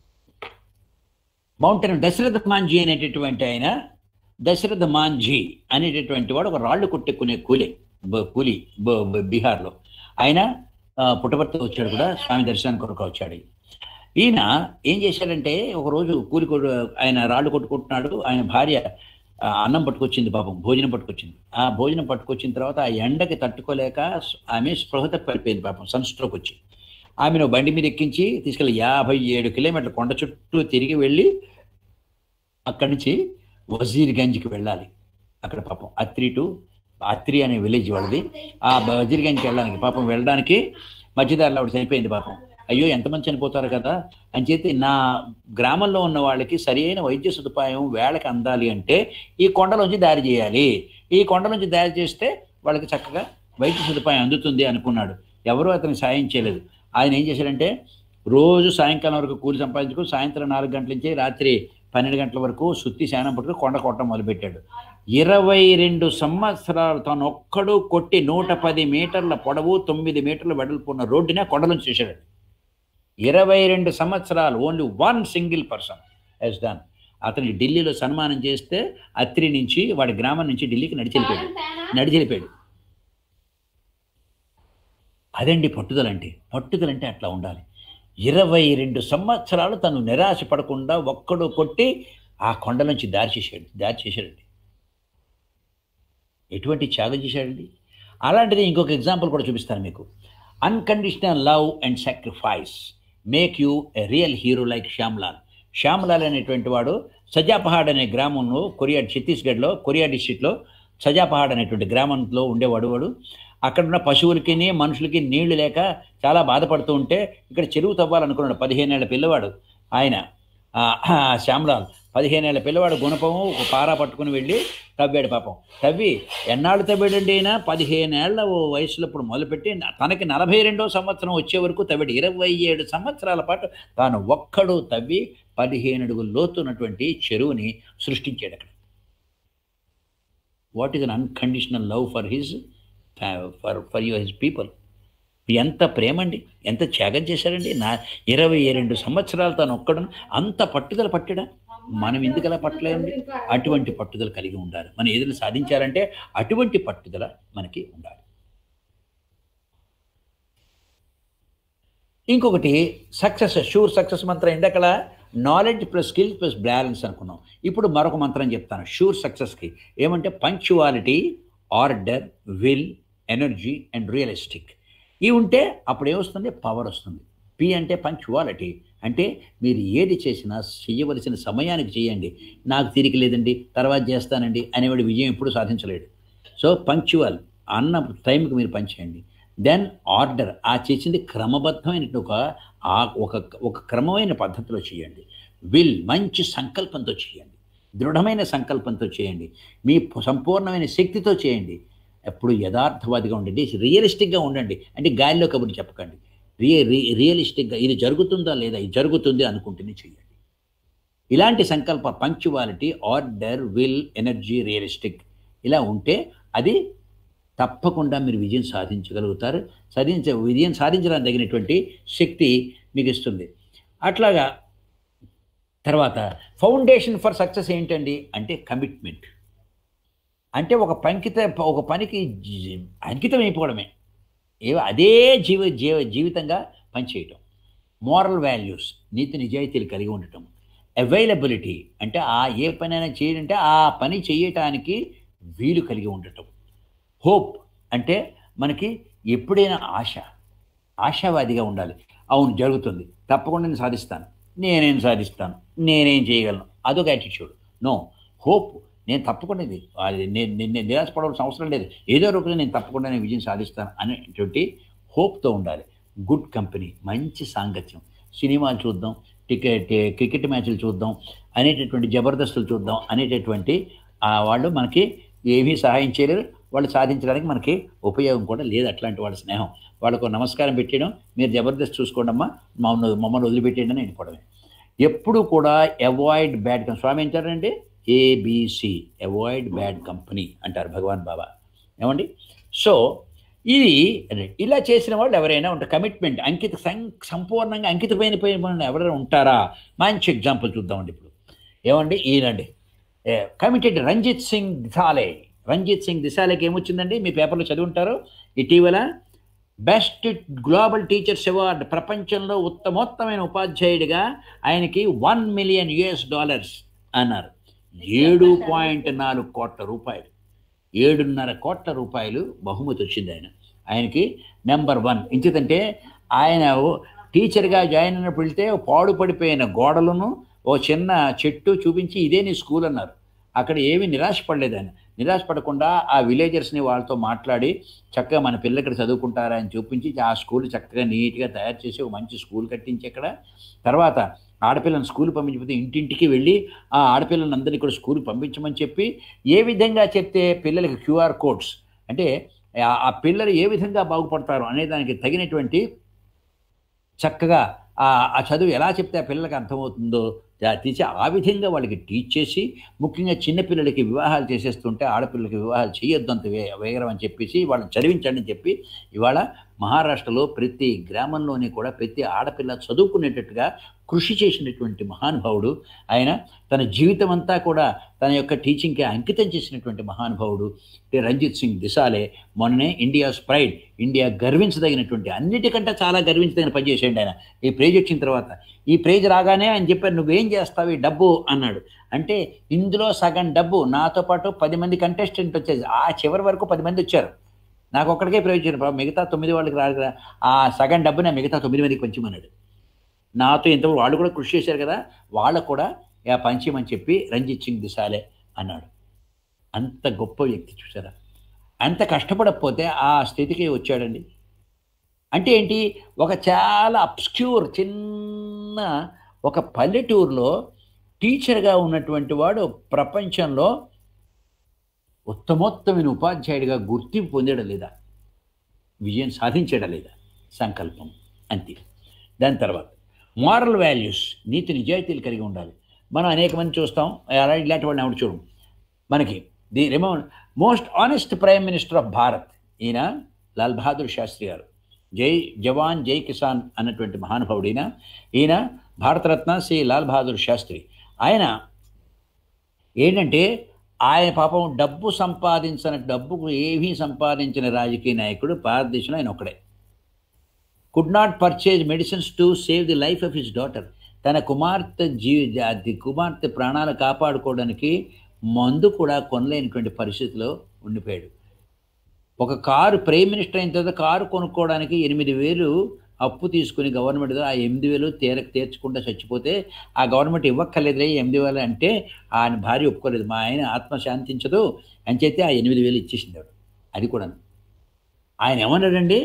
మౌంటైన్ దశరథ మాంజీ అనేటటువంటి ఆయన దశరథ మాంఝీ అనేటటువంటి వాడు ఒక రాళ్ళు కొట్టుకునే కూలి బ- కూలి బ- బ- బీహార్లో ఆయన ఆ, పుట్టపర్తి వచ్చాడు కూడా స్వామి దర్శనానికి కొరకు వచ్చాడు ఈయన ఏం చేశాడంటే ఒక రోజు కూలి కొడు ఆయన రాళ్ళు కొట్టుకుంటున్నాడు ఆయన భార్య ఆ, అన్నం పట్టుకొచ్చింది పాపం భోజనం పట్టుకొచ్చింది ఆ భోజనం పట్టుకొచ్చిన తర్వాత ఆ ఎండకి తట్టుకోలేక ఆమె స్పృహత పడిపోయింది పాపం సన్ స్ట్రోక్ వచ్చి ఆమెను బండి మీద ఎక్కించి తీసుకెళ్ళి యాభై ఏడు కిలోమీటర్ల కొండ చుట్టూ తిరిగి వెళ్ళి అక్కడి నుంచి వజీర్గంజ్కి వెళ్ళాలి అక్కడ పాపం అత్రి టు అత్రి అనే విలేజ్ వాళ్ళది ఆ వజ్రగంజ్కి వెళ్ళడానికి పాపం వెళ్ళడానికి మధ్యదారిలో ఆవిడ చనిపోయింది పాపం అయ్యో ఎంతమంది చనిపోతారు కదా అని చెప్పి నా గ్రామంలో ఉన్న వాళ్ళకి సరైన వైద్య సదుపాయం వేళకి అందాలి అంటే ఈ కొండలోంచి దారి చేయాలి ఈ కొండలోంచి దారి చేస్తే వాళ్ళకి చక్కగా వైద్య సదుపాయం అందుతుంది అనుకున్నాడు ఎవరు అతనికి సాయం చేయలేదు ఆయన ఏం చేశాడంటే రోజు సాయంకాలం వరకు కూలి సంపాదించుకుని సాయంత్రం నాలుగు గంటల నుంచి రాత్రి పన్నెండు గంటల వరకు సుత్తి శానం పట్టుకుని కొండ కొట్టడం మొదలుపెట్టాడు ఇరవై రెండు సంవత్సరాలు తాను ఒక్కడు కొట్టి నూట పది మీటర్ల పొడవు తొమ్మిది మీటర్ల వెడల్పు ఉన్న రోడ్డునే కొండలను చేశాడు ఇరవై రెండు సంవత్సరాలు only one single person has done అతనికి ఢిల్లీలో సన్మానం చేస్తే అత్రి నుంచి వాడి గ్రామం నుంచి ఢిల్లీకి నడిచెళ్ళిపోయాడు నడిచెళ్ళిపోయాడు అదండి పట్టుదల అంటే పట్టుదల అంటే అట్లా ఉండాలి ఇరవై రెండు సంవత్సరాలు తను నిరాశ పడకుండా ఒక్కడు కొట్టి ఆ కొండ నుంచి దారి చేశాడు దారి చేశాడండి ఎటువంటి త్యాగం చేశాడండి అలాంటిది ఇంకొక ఎగ్జాంపుల్ కూడా చూపిస్తాను మీకు unconditional love and sacrifice make you a real hero like Shyamlal Shyamlal అనేటువంటి వాడు సజాపహాడ్ అనే గ్రామంలో కొరియా ఛత్తీస్గఢ్లో కొరియా డిస్టిక్లో సజాపహాడ్ అనేటువంటి గ్రామంలో ఉండేవాడు వాడు అక్కడ ఉన్న పశువులకి మనుషులకి నీళ్లు లేక చాలా బాధపడుతూ ఉంటే ఇక్కడ చెరువు తవ్వాలనుకున్నాడు పదిహేనేళ్ల పిల్లవాడు ఆయన ఆ, ఆ, శ్యామ్లాల్ పదిహేనేళ్ల పిల్లవాడు గుణపము ఒక పారా పట్టుకుని వెళ్ళి తవ్వాడు పాపం తవ్వి ఎన్నాళ్ళు తవ్వాడండి అయినా పదిహేనేళ్ల ఓ వయసులో ఇప్పుడు మొదలుపెట్టి తనకి నలభై రెండో సంవత్సరం వచ్చే వరకు తవ్వాడు ఇరవై ఏడు సంవత్సరాల పాటు తాను ఒక్కడు తవ్వి పదిహేను అడుగుల లోతున్నటువంటి చెరువుని సృష్టించాడు అక్కడ what is an unconditional love for his for for your his people ఎంత ప్రేమ అండి ఎంత త్యాగం చేశాడండి నా ఇరవై రెండు సంవత్సరాలు తాను ఒక్కడు అంత పట్టుదల పట్టడా మనం ఎందుకు అలా పట్టలేండి అటువంటి పట్టుదల కలిగి ఉండాలి మనం ఏదైనా సాధించాలంటే అటువంటి పట్టుదల మనకి ఉండాలి ఇంకొకటి సక్సెస్ షూర్ సక్సెస్ మంత్రం ఇందాకల knowledge plus skill plus balance అనుకున్నాం ఇప్పుడు మరొక మంత్రం చెప్తాను షూర్ సక్సెస్కి ఏమంటే punctuality order will energy and realistic ఇవి ఉంటే అప్పుడు ఏమొస్తుంది పవర్ వస్తుంది పి అంటే పంక్చువాలిటీ అంటే మీరు ఏది చేసినా చేయవలసిన సమయానికి చేయండి నాకు తీరిక లేదండి తర్వాత చేస్తానండి అనేవాడు విజయం ఎప్పుడు సాధించలేడు సో పంక్చువల్ అన్న టైంకి మీరు పనిచేయండి దెన్ ఆర్డర్ ఆ చేసింది క్రమబద్ధమైన ఒక ఆ ఒక ఒక క్రమమైన పద్ధతిలో చేయండి విల్ మంచి సంకల్పంతో చేయండి దృఢమైన సంకల్పంతో చేయండి మీ సంపూర్ణమైన శక్తితో చేయండి ఎప్పుడు యథార్థవాదిగా ఉండండి రియలిస్టిక్గా ఉండండి అంటే గాలిలో కబుర్లు చెప్పకండి రియ రి- రియలిస్టిక్గా ఇది జరుగుతుందా లేదా ఇది జరుగుతుంది అనుకుంటేనే చేయండి ఇలాంటి సంకల్ప punctuality order will energy realistic ఇలా ఉంటే అది తప్పకుండా మీరు విజయం సాధించగలుగుతారు సాధించ విజయం సాధించడానికి తగినటువంటి శక్తి మీకు ఇస్తుంది అట్లాగా తర్వాత ఫౌండేషన్ ఫర్ సక్సెస్ ఏంటండి అంటే కమిట్మెంట్ అంటే ఒక పంకిత ఒక పనికి జీ- అంకితం అయిపోవడమే ఏ అదే జీవ జీవ జీవితంగా పనిచేయటం మోరల్ వాల్యూస్ నీతి నిజాయితీలు కలిగి ఉండటం అవైలబిలిటీ అంటే ఆ ఏ పనైనా చేయాలంటే ఆ పని చేయటానికి వీలు కలిగి ఉండటం హోప్ అంటే మనకి ఎప్పుడైనా ఆశ ఆశావాదిగా ఉండాలి అవును జరుగుతుంది తప్పకుండా నేను సాధిస్తాను నేనేం సాధిస్తాను నేనేం చేయగలను అదొక యాటిట్యూడ్ నో హోప్ నేను తప్పకుండా ఇది అది నేను నేను నేను నిరాశపడవలసిన అవసరం లేదు ఏదో రూపంలో నేను తప్పకుండా నేను విజయం సాధిస్తాను అనేటువంటి హోప్తో ఉండాలి గుడ్ కంపెనీ మంచి సాంగత్యం సినిమాలు చూద్దాం టికెట్ క్రికెట్ మ్యాచ్లు చూద్దాం అనేటటువంటి జబర్దస్తులు చూద్దాం అనేటటువంటి ఆ వాళ్ళు మనకి ఏమీ సహాయం చేయలేరు వాళ్ళు సాధించడానికి మనకి ఉపయోగం కూడా లేదు అట్లాంటి వాళ్ళ స్నేహం వాళ్ళకు నమస్కారం పెట్టడం మీరు జబర్దస్త్ చూసుకోండమ్మా మమ్మల్ని మమ్మల్ని వదిలిపెట్టేయండి అని వెళ్ళిపోవడమే ఎప్పుడు కూడా అవాయిడ్ బ్యాడ్ కంపెనీ స్వామి ఏంటారండి ఏబిసి అవాయిడ్ బ్యాడ్ కంపెనీ అంటారు భగవాన్ బాబా ఏమండి సో ఇది ఇలా చేసిన వాళ్ళు ఎవరైనా ఉంటారు కమిట్మెంట్ అంకిత సం- సంపూర్ణంగా అంకితమైన పైన ఎవరైనా ఉంటారా మంచి ఎగ్జాంపుల్ చూద్దామండి ఇప్పుడు ఏమండి ఈయనండి కమిటెడ్ రంజిత్ సింగ్ దిసాలే రంజిత్ సింగ్ దిసాలేకి ఏమొచ్చిందండి మీ పేపర్లో చదివి ఇటీవల బెస్ట్ గ్లోబల్ టీచర్స్ అవార్డ్ ప్రపంచంలో ఉత్తమోత్తమైన ఉపాధ్యాయుడిగా ఆయనకి వన్ మిలియన్ యుఎస్ డాలర్స్ అన్నారు ఏడు పాయింట్ నాలుగు కోట్ల రూపాయలు ఏడున్నర కోట్ల రూపాయలు బహుమతి వచ్చింది ఆయన ఆయనకి నెంబర్ వన్ ఎందుకంటే ఆయన ఓ- టీచర్గా జాయిన్ అయినప్పుడు వెళ్తే ఓ పాడు పడిపోయిన గోడలను ఓ చిన్న చెట్టు చూపించి ఇదే నీ స్కూల్ అన్నారు అక్కడ ఏమీ నిరాశపడలేదు ఆయన నిరాశపడకుండా ఆ విలేజర్స్ని వాళ్ళతో మాట్లాడి చక్కగా మన పిల్లలు ఇక్కడ చదువుకుంటారా అని చూపించి ఆ స్కూల్ చక్కగా నీట్గా తయారు చేసి ఒక మంచి స్కూల్ కట్టించి ఇక్కడ తర్వాత ఆడపిల్లని స్కూల్ పంపించకపోతే ఇంటింటికి వెళ్ళి ఆ ఆడపిల్లలందరినీ అందరినీ కూడా స్కూల్ పంపించమని చెప్పి ఏ విధంగా చెప్తే పిల్లలకి క్యూఆర్ కోడ్స్ అంటే ఆ- ఆ పిల్లలు ఏ విధంగా బాగుపడతారు అనే దానికి తగినటువంటి చక్కగా ఆ ఆ చదువు ఎలా చెప్తే ఆ పిల్లలకి అర్థమవుతుందో దా- తీసి ఆ విధంగా వాళ్ళకి టీచ్ చేసి ముఖ్యంగా చిన్నపిల్లలకి వివాహాలు చేసేస్తుంటే ఆడపిల్లలకి వివాహాలు చేయొద్దు అంత వే వేగరం అని చెప్పేసి వాళ్ళని చదివించండి అని చెప్పి ఇవాళ మహారాష్ట్రలో ప్రతి గ్రామంలోని కూడా ప్రతి ఆడపిల్ల చదువుకునేటట్టుగా కృషి చేసినటువంటి మహానుభావుడు ఆయన తన జీవితం అంతా కూడా తన యొక్క టీచింగ్కి అంకితం చేసినటువంటి మహానుభావుడు అంటే రంజిత్ సింగ్ దిశాలే మొన్ననే ఇండియా స్ప్రైడ్ ఇండియా గర్వించదగినటువంటి అన్నిటికంటే చాలా గర్వించదగిన పని చేసేయండి ఆయన ఈ ప్రైజ్ వచ్చిన తర్వాత ఈ ప్రైజ్ రాగానే ఆయన చెప్పారు నువ్వేం చేస్తావు ఈ డబ్బు అన్నాడు అంటే ఇందులో సగం డబ్బు నాతో పాటు పది మంది కంటెస్టెంట్ వచ్చేది ఆ చివరి వరకు పది మంది వచ్చారు నాకు ఒక్కడికే ప్రైజ్ ఇచ్చారు పాపం మిగతా తొమ్మిది వాళ్ళకి రాదు కదా ఆ సగం డబ్బునే మిగతా తొమ్మిది మందికి పంచమన్నాడు నాతో ఇంతవరకు వాళ్ళు కూడా కృషి చేశారు కదా వాళ్ళకు కూడా యా పంచమని చెప్పి రంజిత్ సింగ్ దిశాలే అన్నాడు అంత గొప్ప వ్యక్తి చూసారా అంత కష్టపడకపోతే ఆ స్థితికి వచ్చాడండి అంటే ఏంటి ఒక చాలా అబ్స్క్యూర్ చిన్న ఒక పల్లెటూరులో టీచర్గా ఉన్నటువంటి వాడు ప్రపంచంలో ఉత్తమోత్తమైన ఉపాధ్యాయుడిగా గుర్తింపు పొందడం లేదా విజయం సాధించడం లేదా సంకల్పం అంతే దాని తర్వాత మారల్ వాల్యూస్ నీతి నిజాయితీలు కలిగి ఉండాలి మనం అనేక మంది చూస్తాం అలా ఇలాంటి వాళ్ళని ఎవరు చూడం మనకి ది రిమో most honest prime minister of Bharat ఈయన లాల్ బహదూర్ శాస్త్రి గారు జై జవాన్ జై కిసాన్ అన్నటువంటి మహానుభావుడు ఈయన ఈయన భారతరత్న శ్రీ లాల్ బహదూర్ శాస్త్రి ఆయన ఏంటంటే ఆయన పాపం డబ్బు సంపాదించిన డబ్బుకు ఏమీ సంపాదించిన రాజకీయ నాయకుడు భారతదేశంలో ఆయన ఒకడే could not purchase medicines to save the life of his daughter తన కుమార్తె జీ అది కుమార్తె ప్రాణాలు కాపాడుకోవడానికి మందు కూడా కొనలేనటువంటి పరిస్థితిలో ఉండిపోయాడు ఒక కారు ప్రైమ్ మినిస్టర్ అయిన తర్వాత కారు కొనుక్కోవడానికి ఎనిమిది వేలు అప్పు తీసుకుని గవర్నమెంట్ ద్వారా ఆ ఎనిమిది వేలు తీరక తీర్చకుండా చచ్చిపోతే ఆ గవర్నమెంట్ ఇవ్వక్కర్లేదులే ఈ ఎనిమిది వేలు అంటే ఆయన భార్య ఒప్పుకోలేదు మా ఆయన ఆత్మ శాంతించదు అని చెప్పి ఆ ఎనిమిది వేలు ఇచ్చేసింది ఆవిడ. అది కూడా ఆయన ఏమన్నాడండి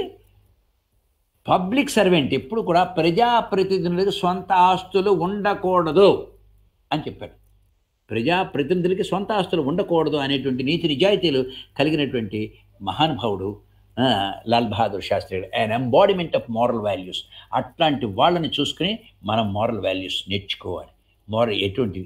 పబ్లిక్ సర్వెంట్ ఎప్పుడు కూడా ప్రజాప్రతినిధులకు సొంత ఆస్తులు ఉండకూడదు అని చెప్పాడు ప్రజాప్రతినిధులకి సొంత ఆస్తులు ఉండకూడదు అనేటువంటి నీతి నిజాయితీలు కలిగినటువంటి మహానుభావుడు ఆ, Lal Bahadur Shastri and embodiment of moral values అట్లాంటి వాళ్ళని చూసుకుని మనం మోరల్ వాల్యూస్ నేర్చుకోవాలి మోరల్ ఎటువంటివి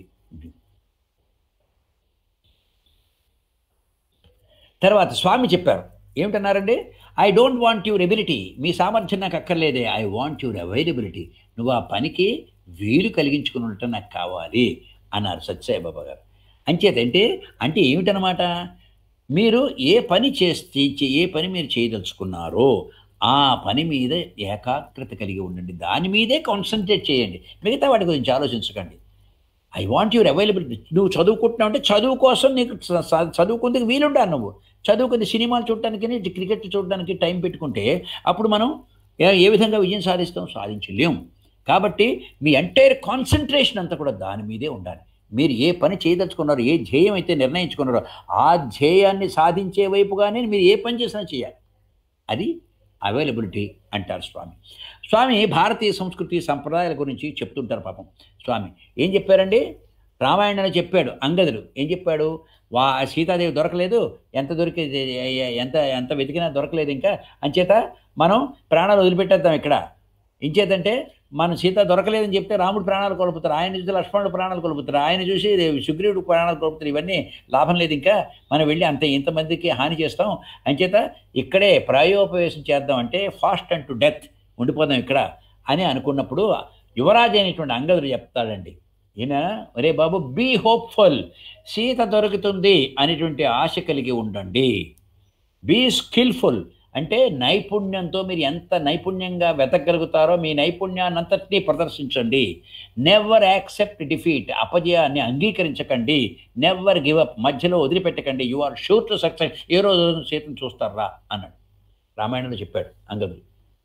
తర్వాత స్వామి చెప్పారు ఏమిటన్నారండి I don't want your ability మీ సామర్థ్యం నాకు అక్కర్లేదే ఐ వాంట్ యువర్ అవైలబిలిటీ నువ్వు ఆ పనికి వీలు కలిగించుకుని ఉండటం నాకు కావాలి అన్నారు సత్యసాయి బాబా గారు అంచేతంటే అంటే ఏమిటనమాట మీరు ఏ పని చేస్తే చే- ఏ పని మీరు చేయదలుచుకున్నారో ఆ పని మీద ఏకాగ్రత కలిగి ఉండండి దాని మీదే కాన్సన్ట్రేట్ చేయండి మిగతా వాటి గురించి ఆలోచించకండి ఐ వాంట్ యువర్ అవైలబిలిటీ నువ్వు చదువుకుంటున్నావు అంటే చదువు కోసం నీకు చ- చ- చదువుకుందుకు వీలుండాలి నువ్వు చదువుకుంది సినిమాలు చూడటానికి క్రికెట్ చూడడానికి టైం పెట్టుకుంటే అప్పుడు మనం ఏ ఏ విధంగా విజయం సాధిస్తాం సాధించలేం కాబట్టి మీ ఎంటైర్ కాన్సన్ట్రేషన్ అంతా కూడా దాని మీదే ఉండాలి మీరు ఏ పని చేయదలుచుకున్నారో ఏ ధ్యేయం అయితే నిర్ణయించుకున్నారో ఆ ధ్యేయాన్ని సాధించే వైపుగానే మీరు ఏ పని చేసినా చేయాలి అది అవైలబిలిటీ అంటారు స్వామి స్వామి భారతీయ సంస్కృతి సంప్రదాయాల గురించి చెప్తుంటారు పాపం స్వామి ఏం చెప్పారండి రామాయణంలో చెప్పాడు అంగదుడు ఏం చెప్పాడు వా సీతాదేవి దొరకలేదు ఎంత దొరికి ఎంత ఎంత వెతికినా దొరకలేదు ఇంకా అంచేత మనం ప్రాణాలు వదిలిపెట్టేద్దాం ఇక్కడ ఇంచేతంటే మనం సీత దొరకలేదని చెప్తే రాముడు ప్రాణాలు కోల్పోతారు ఆయన చూసి లక్ష్మణుడు ప్రాణాలు కోల్పోతారు ఆయన చూసి సుగ్రీవుడు ప్రాణాలు కోల్పోతారు ఇవన్నీ లాభం లేదు ఇంకా మనం వెళ్ళి అంత ఇంతమందికి హాని చేస్తాం అంచేత ఇక్కడే ప్రాయోపవేశం చేద్దాం అంటే ఫాస్ట్ అండ్ టు డెత్ ఉండిపోదాం ఇక్కడ అని అనుకున్నప్పుడు యువరాజు అయినటువంటి అంగదుడు చెప్తాడండి ఈయన ఒరే బాబు బీ హోప్ఫుల్ సీత దొరుకుతుంది అనేటువంటి ఆశ కలిగి ఉండండి బీ స్కిల్ఫుల్ అంటే నైపుణ్యంతో మీరు ఎంత నైపుణ్యంగా వెతకగలుగుతారో మీ నైపుణ్యాన్ని అంతటినీ ప్రదర్శించండి నెవర్ యాక్సెప్ట్ డిఫీట్ అపజయాన్ని అంగీకరించకండి నెవర్ గివ్ అప్ మధ్యలో వదిలిపెట్టకండి you are sure to success ఏ రోజు సీతను చూస్తారా అన్నాడు రామాయణంలో చెప్పాడు అంగదుడు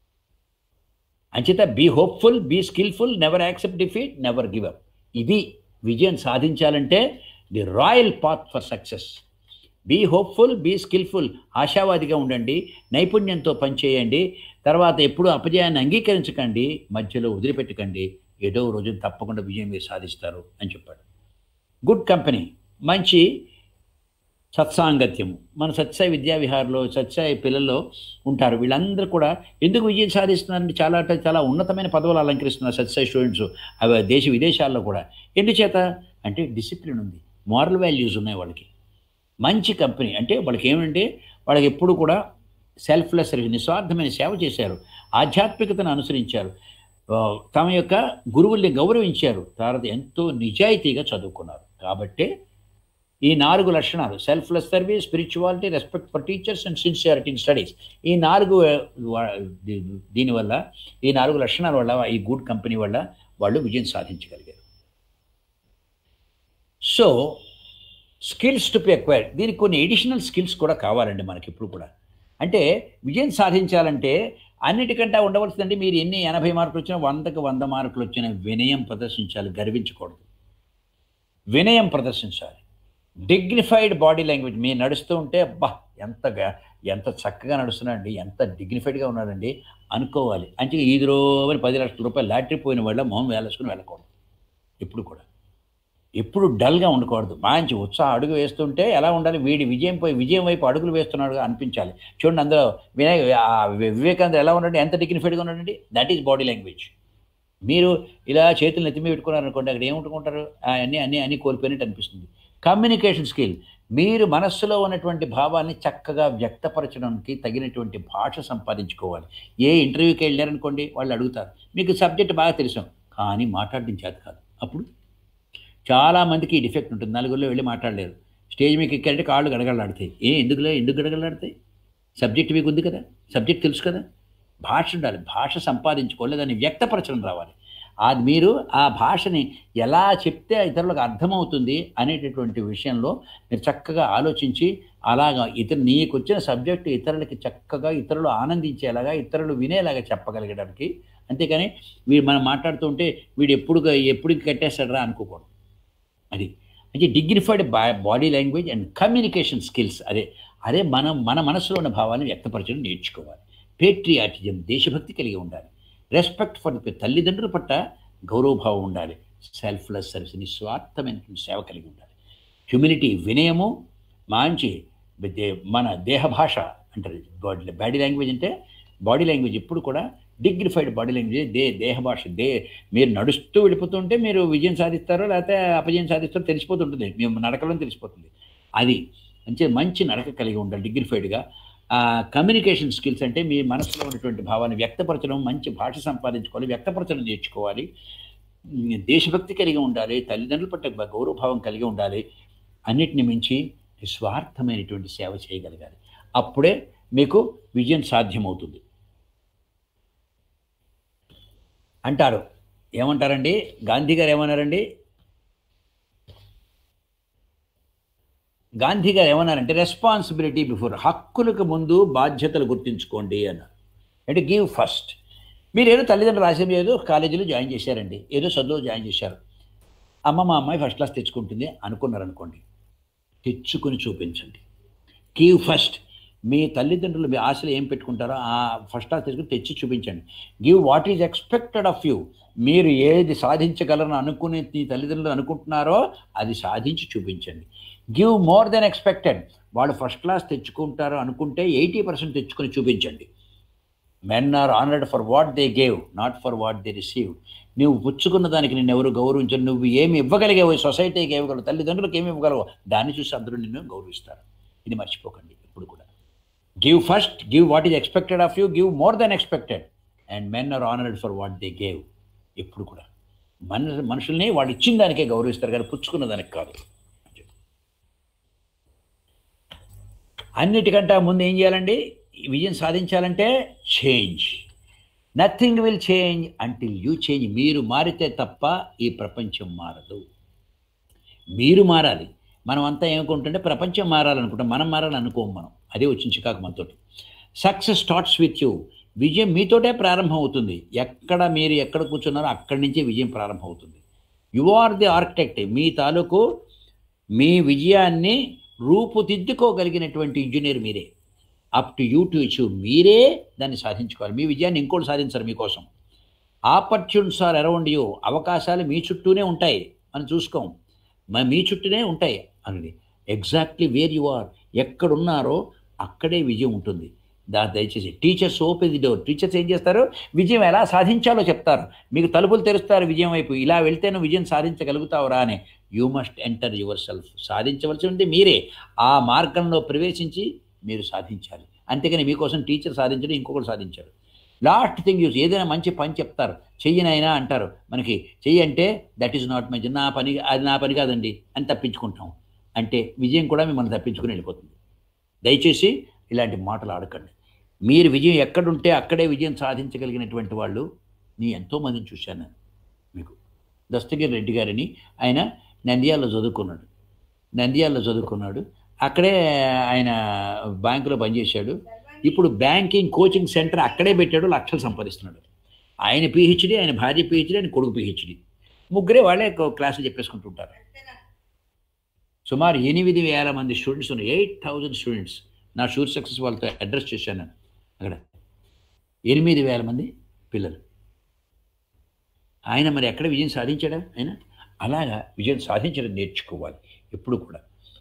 అంచేత be hopeful be skillful never accept defeat never give up ఇది విజయం సాధించాలంటే the royal path for success be hopeful be skillful ఆశావాదిగా ఉండండి నైపుణ్యంతో పనిచేయండి తర్వాత ఎప్పుడు అపజయాన్ని అంగీకరించకండి మధ్యలో వదిలిపెట్టకండి ఏదో రోజు తప్పకుండా విజయం మీరు సాధిస్తారు అని చెప్పాడు గుడ్ కంపెనీ మంచి సత్సాంగత్యము మన సత్సాయి విద్యా విహార్లో సత్సాయి పిల్లల్లో ఉంటారు వీళ్ళందరూ కూడా ఎందుకు విజయం సాధిస్తున్నారంటే చాలా అంటే చాలా ఉన్నతమైన పదవులు అలంకరిస్తున్నారు సత్సాయి స్టూడెంట్స్ అవి దేశ విదేశాల్లో కూడా ఎందుచేత అంటే డిసిప్లిన్ ఉంది మారల్ వాల్యూస్ ఉన్నాయి వాళ్ళకి మంచి కంపెనీ అంటే వాళ్ళకి ఏమంటే వాళ్ళకి ఎప్పుడు కూడా సెల్ఫ్లెస్ సర్వీస్ నిస్వార్థమైన సేవ చేశారు ఆధ్యాత్మికతను అనుసరించారు ఆ, తమ యొక్క గురువుల్ని గౌరవించారు తర్వాత ఎంతో నిజాయితీగా చదువుకున్నారు కాబట్టే ఈ నాలుగు లక్షణాలు selfless service spirituality respect for teachers and sincerity in studies ఈ నాలుగు ఆ, వా- దీ- దీనివల్ల ఈ నాలుగు లక్షణాల వల్ల ఈ గుడ్ కంపెనీ వల్ల వాళ్ళు విజయం సాధించగలిగారు so skills to be acquired దీనికి కొన్ని ఎడిషనల్ స్కిల్స్ కూడా కావాలండి మనకి ఇప్పుడు కూడా అంటే విజయం సాధించాలంటే అన్నిటికంటే ఉండవలసిందంటే మీరు ఎన్ని ఎనభై మార్కులు వచ్చినా వందకు వంద మార్కులు వచ్చిన వినయం ప్రదర్శించాలి గర్వించకూడదు వినయం ప్రదర్శించాలి డిగ్నిఫైడ్ బాడీ లాంగ్వేజ్ మీరు నడుస్తూ ఉంటే అబ్బా ఎంతగా ఎంత చక్కగా నడుస్తున్నాడండి ఎంత డిగ్నిఫైడ్గా ఉన్నాడండి అనుకోవాలి అంటే ఈది రోజు పది లక్షల రూపాయలు లాటరీ పోయిన వాళ్ళ మొహం వేలేసుకుని వెళ్ళకూడదు ఎప్పుడు కూడా ఎప్పుడు డల్గా ఉండకూడదు మంచి ఉత్సాహ అడుగు వేస్తుంటే ఎలా ఉండాలి వీడి విజయం పోయి విజయం వైపు అడుగులు వేస్తున్నాడుగా అనిపించాలి చూడండి అందులో వినాయక ఆ వి- వివేకానంద ఎలా ఉన్నాడు ఎంత డిగ్నిఫైడ్గా ఉన్నాడండి దట్ ఈస్ బాడీ లాంగ్వేజ్ మీరు ఇలా చేతులు నెత్తిమీ పెట్టుకున్నారనుకోండి అక్కడ ఏముంటుకుంటారు అన్నీ అన్నీ అన్నీ కోల్పోయినట్టు అనిపిస్తుంది కమ్యూనికేషన్ స్కిల్ మీరు మనస్సులో ఉన్నటువంటి భావాన్ని చక్కగా వ్యక్తపరచడానికి తగినటువంటి భాష సంపాదించుకోవాలి ఏ ఇంటర్వ్యూకి వెళ్ళారనుకోండి వాళ్ళు అడుగుతారు మీకు సబ్జెక్ట్ బాగా తెలుసు కానీ మాట్లాడడం చేత కాదు అప్పుడు చాలా మందికి ఈ డిఫెక్ట్ ఉంటుంది నలుగురిలో వెళ్ళి మాట్లాడలేరు స్టేజ్ మీకు ఎక్కారంటే కాళ్ళు గడగడలాడతాయి ఏ ఎందుకులే ఎందుకు గడగడలాడతాయి సబ్జెక్ట్ మీకు ఉంది కదా సబ్జెక్ట్ తెలుసు కదా భాష ఉండాలి భాష సంపాదించుకోవాలి దాన్ని వ్యక్తపరచడం రావాలి అది మీరు ఆ భాషని ఎలా చెప్తే ఇతరులకు అర్థమవుతుంది అనేటటువంటి విషయంలో మీరు చక్కగా ఆలోచించి అలాగా ఇతరు నీకు వచ్చిన సబ్జెక్టు ఇతరులకి చక్కగా ఇతరులు ఆనందించేలాగా ఇతరులు వినేలాగా చెప్పగలగడానికి అంతేకాని వీడు మనం మాట్లాడుతూ ఉంటే వీడు ఎప్పుడు ఎప్పుడు కట్టేస్తాడరా అనుకోకూడదు అది అంటే dignified body language and communication skills అదే అదే మనం మన మనసులో ఉన్న భావాన్ని వ్యక్తపరచడం నేర్చుకోవాలి పేట్రియాటిజం దేశభక్తి కలిగి ఉండాలి రెస్పెక్ట్ ఫర్ తల్లిదండ్రుల పట్ల గౌరవభావం ఉండాలి సెల్ఫ్లెస్ సర్వీస్ నిస్వార్థమైనటువంటి సేవ కలిగి ఉండాలి హ్యూమిలిటీ వినయము మంచి దే- మన దేహ భాష అంటారు బాడీ బాడీ లాంగ్వేజ్ అంటే బాడీ లాంగ్వేజ్ ఎప్పుడు కూడా డిగ్నిఫైడ్ బాడీ లాంగ్వేజ్ దే దేహ భాష దే మీరు నడుస్తూ వెళ్ళిపోతుంటే మీరు విజయం సాధిస్తారో లేకపోతే అపజయం సాధిస్తారో తెలిసిపోతుంటుంది మేము నడకలో తెలిసిపోతుంది అది మంచి మంచి నడక కలిగి ఉండాలి డిగ్నిఫైడ్గా కమ్యూనికేషన్ స్కిల్స్ అంటే మీ మనసులో ఉన్నటువంటి భావాన్ని వ్యక్తపరచడం మంచి భాష సంపాదించుకోవాలి వ్యక్తపరచడం నేర్చుకోవాలి ఉమ్, దేశభక్తి కలిగి ఉండాలి తల్లిదండ్రుల పట్ల గౌరవభావం కలిగి ఉండాలి అన్నిటిని మించి నిస్వార్థమైనటువంటి సేవ చేయగలగాలి అప్పుడే మీకు విజయం సాధ్యమవుతుంది అంటారు ఏమంటారండి గాంధీ గారు ఏమన్నారండి గాంధీ గారు ఏమన్నారంటే రెస్పాన్సిబిలిటీ బిఫోర్ హక్కులకు ముందు బాధ్యతలు గుర్తుంచుకోండి అన్నారు అంటే గివ్ ఫస్ట్ మీరు ఏదో తల్లిదండ్రులు రాసేం ఏదో కాలేజీలో జాయిన్ చేశారండి ఏదో చదువులో జాయిన్ చేశారు అమ్మ మా అమ్మాయి ఫస్ట్ క్లాస్ తెచ్చుకుంటుంది అనుకున్నారు అనుకోండి తెచ్చుకుని చూపించండి గివ్ ఫస్ట్ మీ తల్లిదండ్రులు మీ ఆశలు ఏం పెట్టుకుంటారో ఆ ఫస్ట్ క్లాస్ తెచ్చుకుని తెచ్చి చూపించండి give what is expected of you మీరు ఏది సాధించగలరని అనుకుని మీ తల్లిదండ్రులు అనుకుంటున్నారో అది సాధించి చూపించండి గివ్ మోర్ దెన్ ఎక్స్పెక్టెడ్ వాళ్ళు ఫస్ట్ క్లాస్ తెచ్చుకుంటారు అనుకుంటే ఎయిటీ పర్సెంట్ తెచ్చుకొని చూపించండి men are honoured for what they gave not for what they receive నువ్వు పుచ్చుకున్న దానికి నిన్ను ఎవరు గౌరవించరు నువ్వు ఏమి ఇవ్వగలిగావు సొసైటీకి ఇవ్వగలవు తల్లిదండ్రులకు ఏమి ఇవ్వగలవు దాన్ని చూసి అందరూ నిన్ను గౌరవిస్తారు ఇది మర్చిపోకండి ఇప్పుడు కూడా give first give what is expected of you give more than expected and men are honoured for what they gave ఎప్పుడు కూడా మన మనుషుల్ని వాడు ఇచ్చిన దానికే గౌరవిస్తారు కానీ పుచ్చుకున్న దానికి కాదు అన్నిటికంటే ముందు ఏం చేయాలండి ఈ విజయం సాధించాలంటే change nothing will change until you change మీరు మారితే తప్ప ఈ ప్రపంచం మారదు మీరు మారాలి మనం అంతా ఏమనుకుంటుంటే ప్రపంచం మారాలనుకుంటాం మనం మారాలనుకోం మనం అదే వచ్చింది చికాకు మనతోటి సక్సెస్ స్టార్ట్స్ విత్ యూ విజయం మీతోటే ప్రారంభం అవుతుంది ఎక్కడ మీరు ఎక్కడ కూర్చున్నారో అక్కడి నుంచే విజయం ప్రారంభం అవుతుంది యు ఆర్ ది ఆర్కిటెక్ట్ మీ తాలూకు మీ విజయాన్ని రూపుదిద్దుకోగలిగినటువంటి ఇంజనీర్ మీరే up to you to achieve మీరే దాన్ని సాధించుకోవాలి మీ విజయాన్ని ఇంకోటి సాధించరు మీకోసం ఆపర్చునిటీస్ ఆర్ అరౌండ్ యూ అవకాశాలు మీ చుట్టూనే ఉంటాయి అని చూసుకోం మ- మీ చుట్టూనే ఉంటాయి అని ఎగ్జాక్ట్లీ వేర్ యు ఆర్ ఎక్కడున్నారో అక్కడే విజయం ఉంటుంది దా దయచేసి teachers open the door teachers ఏం చేస్తారు విజయం ఎలా సాధించాలో చెప్తారు మీకు తలుపులు తెరుస్తారు విజయం వైపు ఇలా వెళ్తే నువ్వు విజయం సాధించగలుగుతావురా అని you must enter yourself సాధించవలసి ఉంటే మీరే ఆ మార్గంలో ప్రవేశించి మీరు సాధించాలి అంతేగాని మీకోసం టీచర్ సాధించడం ఇంకొకరు సాధించారు లాస్ట్ థింగ్ యూస్ ఏదైనా మంచి పని చెప్తారు చెయ్యనైనా అంటారు మనకి చెయ్యి అంటే దట్ ఈస్ నాట్ మై నా పని అది నా పని కాదండి అని తప్పించుకుంటాం అంటే విజయం కూడా మిమ్మల్ని తప్పించుకుని వెళ్ళిపోతుంది దయచేసి ఇలాంటి మాటలు ఆడకండి మీరు విజయం ఎక్కడుంటే అక్కడే విజయం సాధించగలిగినటువంటి వాళ్ళు నీ ఎంతోమందిని చూశాను నేను మీకు దస్తగిరి రెడ్డి గారిని ఆయన నంద్యాలలో చదువుకున్నాడు నంద్యాలలో చదువుకున్నాడు అక్కడే ఆయన బ్యాంకులో పనిచేశాడు ఇప్పుడు బ్యాంకింగ్ కోచింగ్ సెంటర్ అక్కడే పెట్టాడు లక్షలు సంపాదిస్తున్నాడు ఆయన పిహెచ్డి ఆయన భార్య పిహెచ్డి ఆయన కొడుకు పిహెచ్డి ముగ్గురే వాళ్ళే క్లాసులు చెప్పేసుకుంటుంటారు సుమారు ఎనిమిది వేల మంది స్టూడెంట్స్ ఉన్నారు ఎయిట్ థౌజండ్ స్టూడెంట్స్ నా షూర్ సక్సెస్ వాళ్ళతో అడ్రస్ చేశాను నేను అక్కడ ఎనిమిది వేల మంది పిల్లలు ఆయన మరి ఎక్కడ విజయం సాధించాడా ఆయన అలాగా విజయం సాధించడం నేర్చుకోవాలి ఎప్పుడు కూడా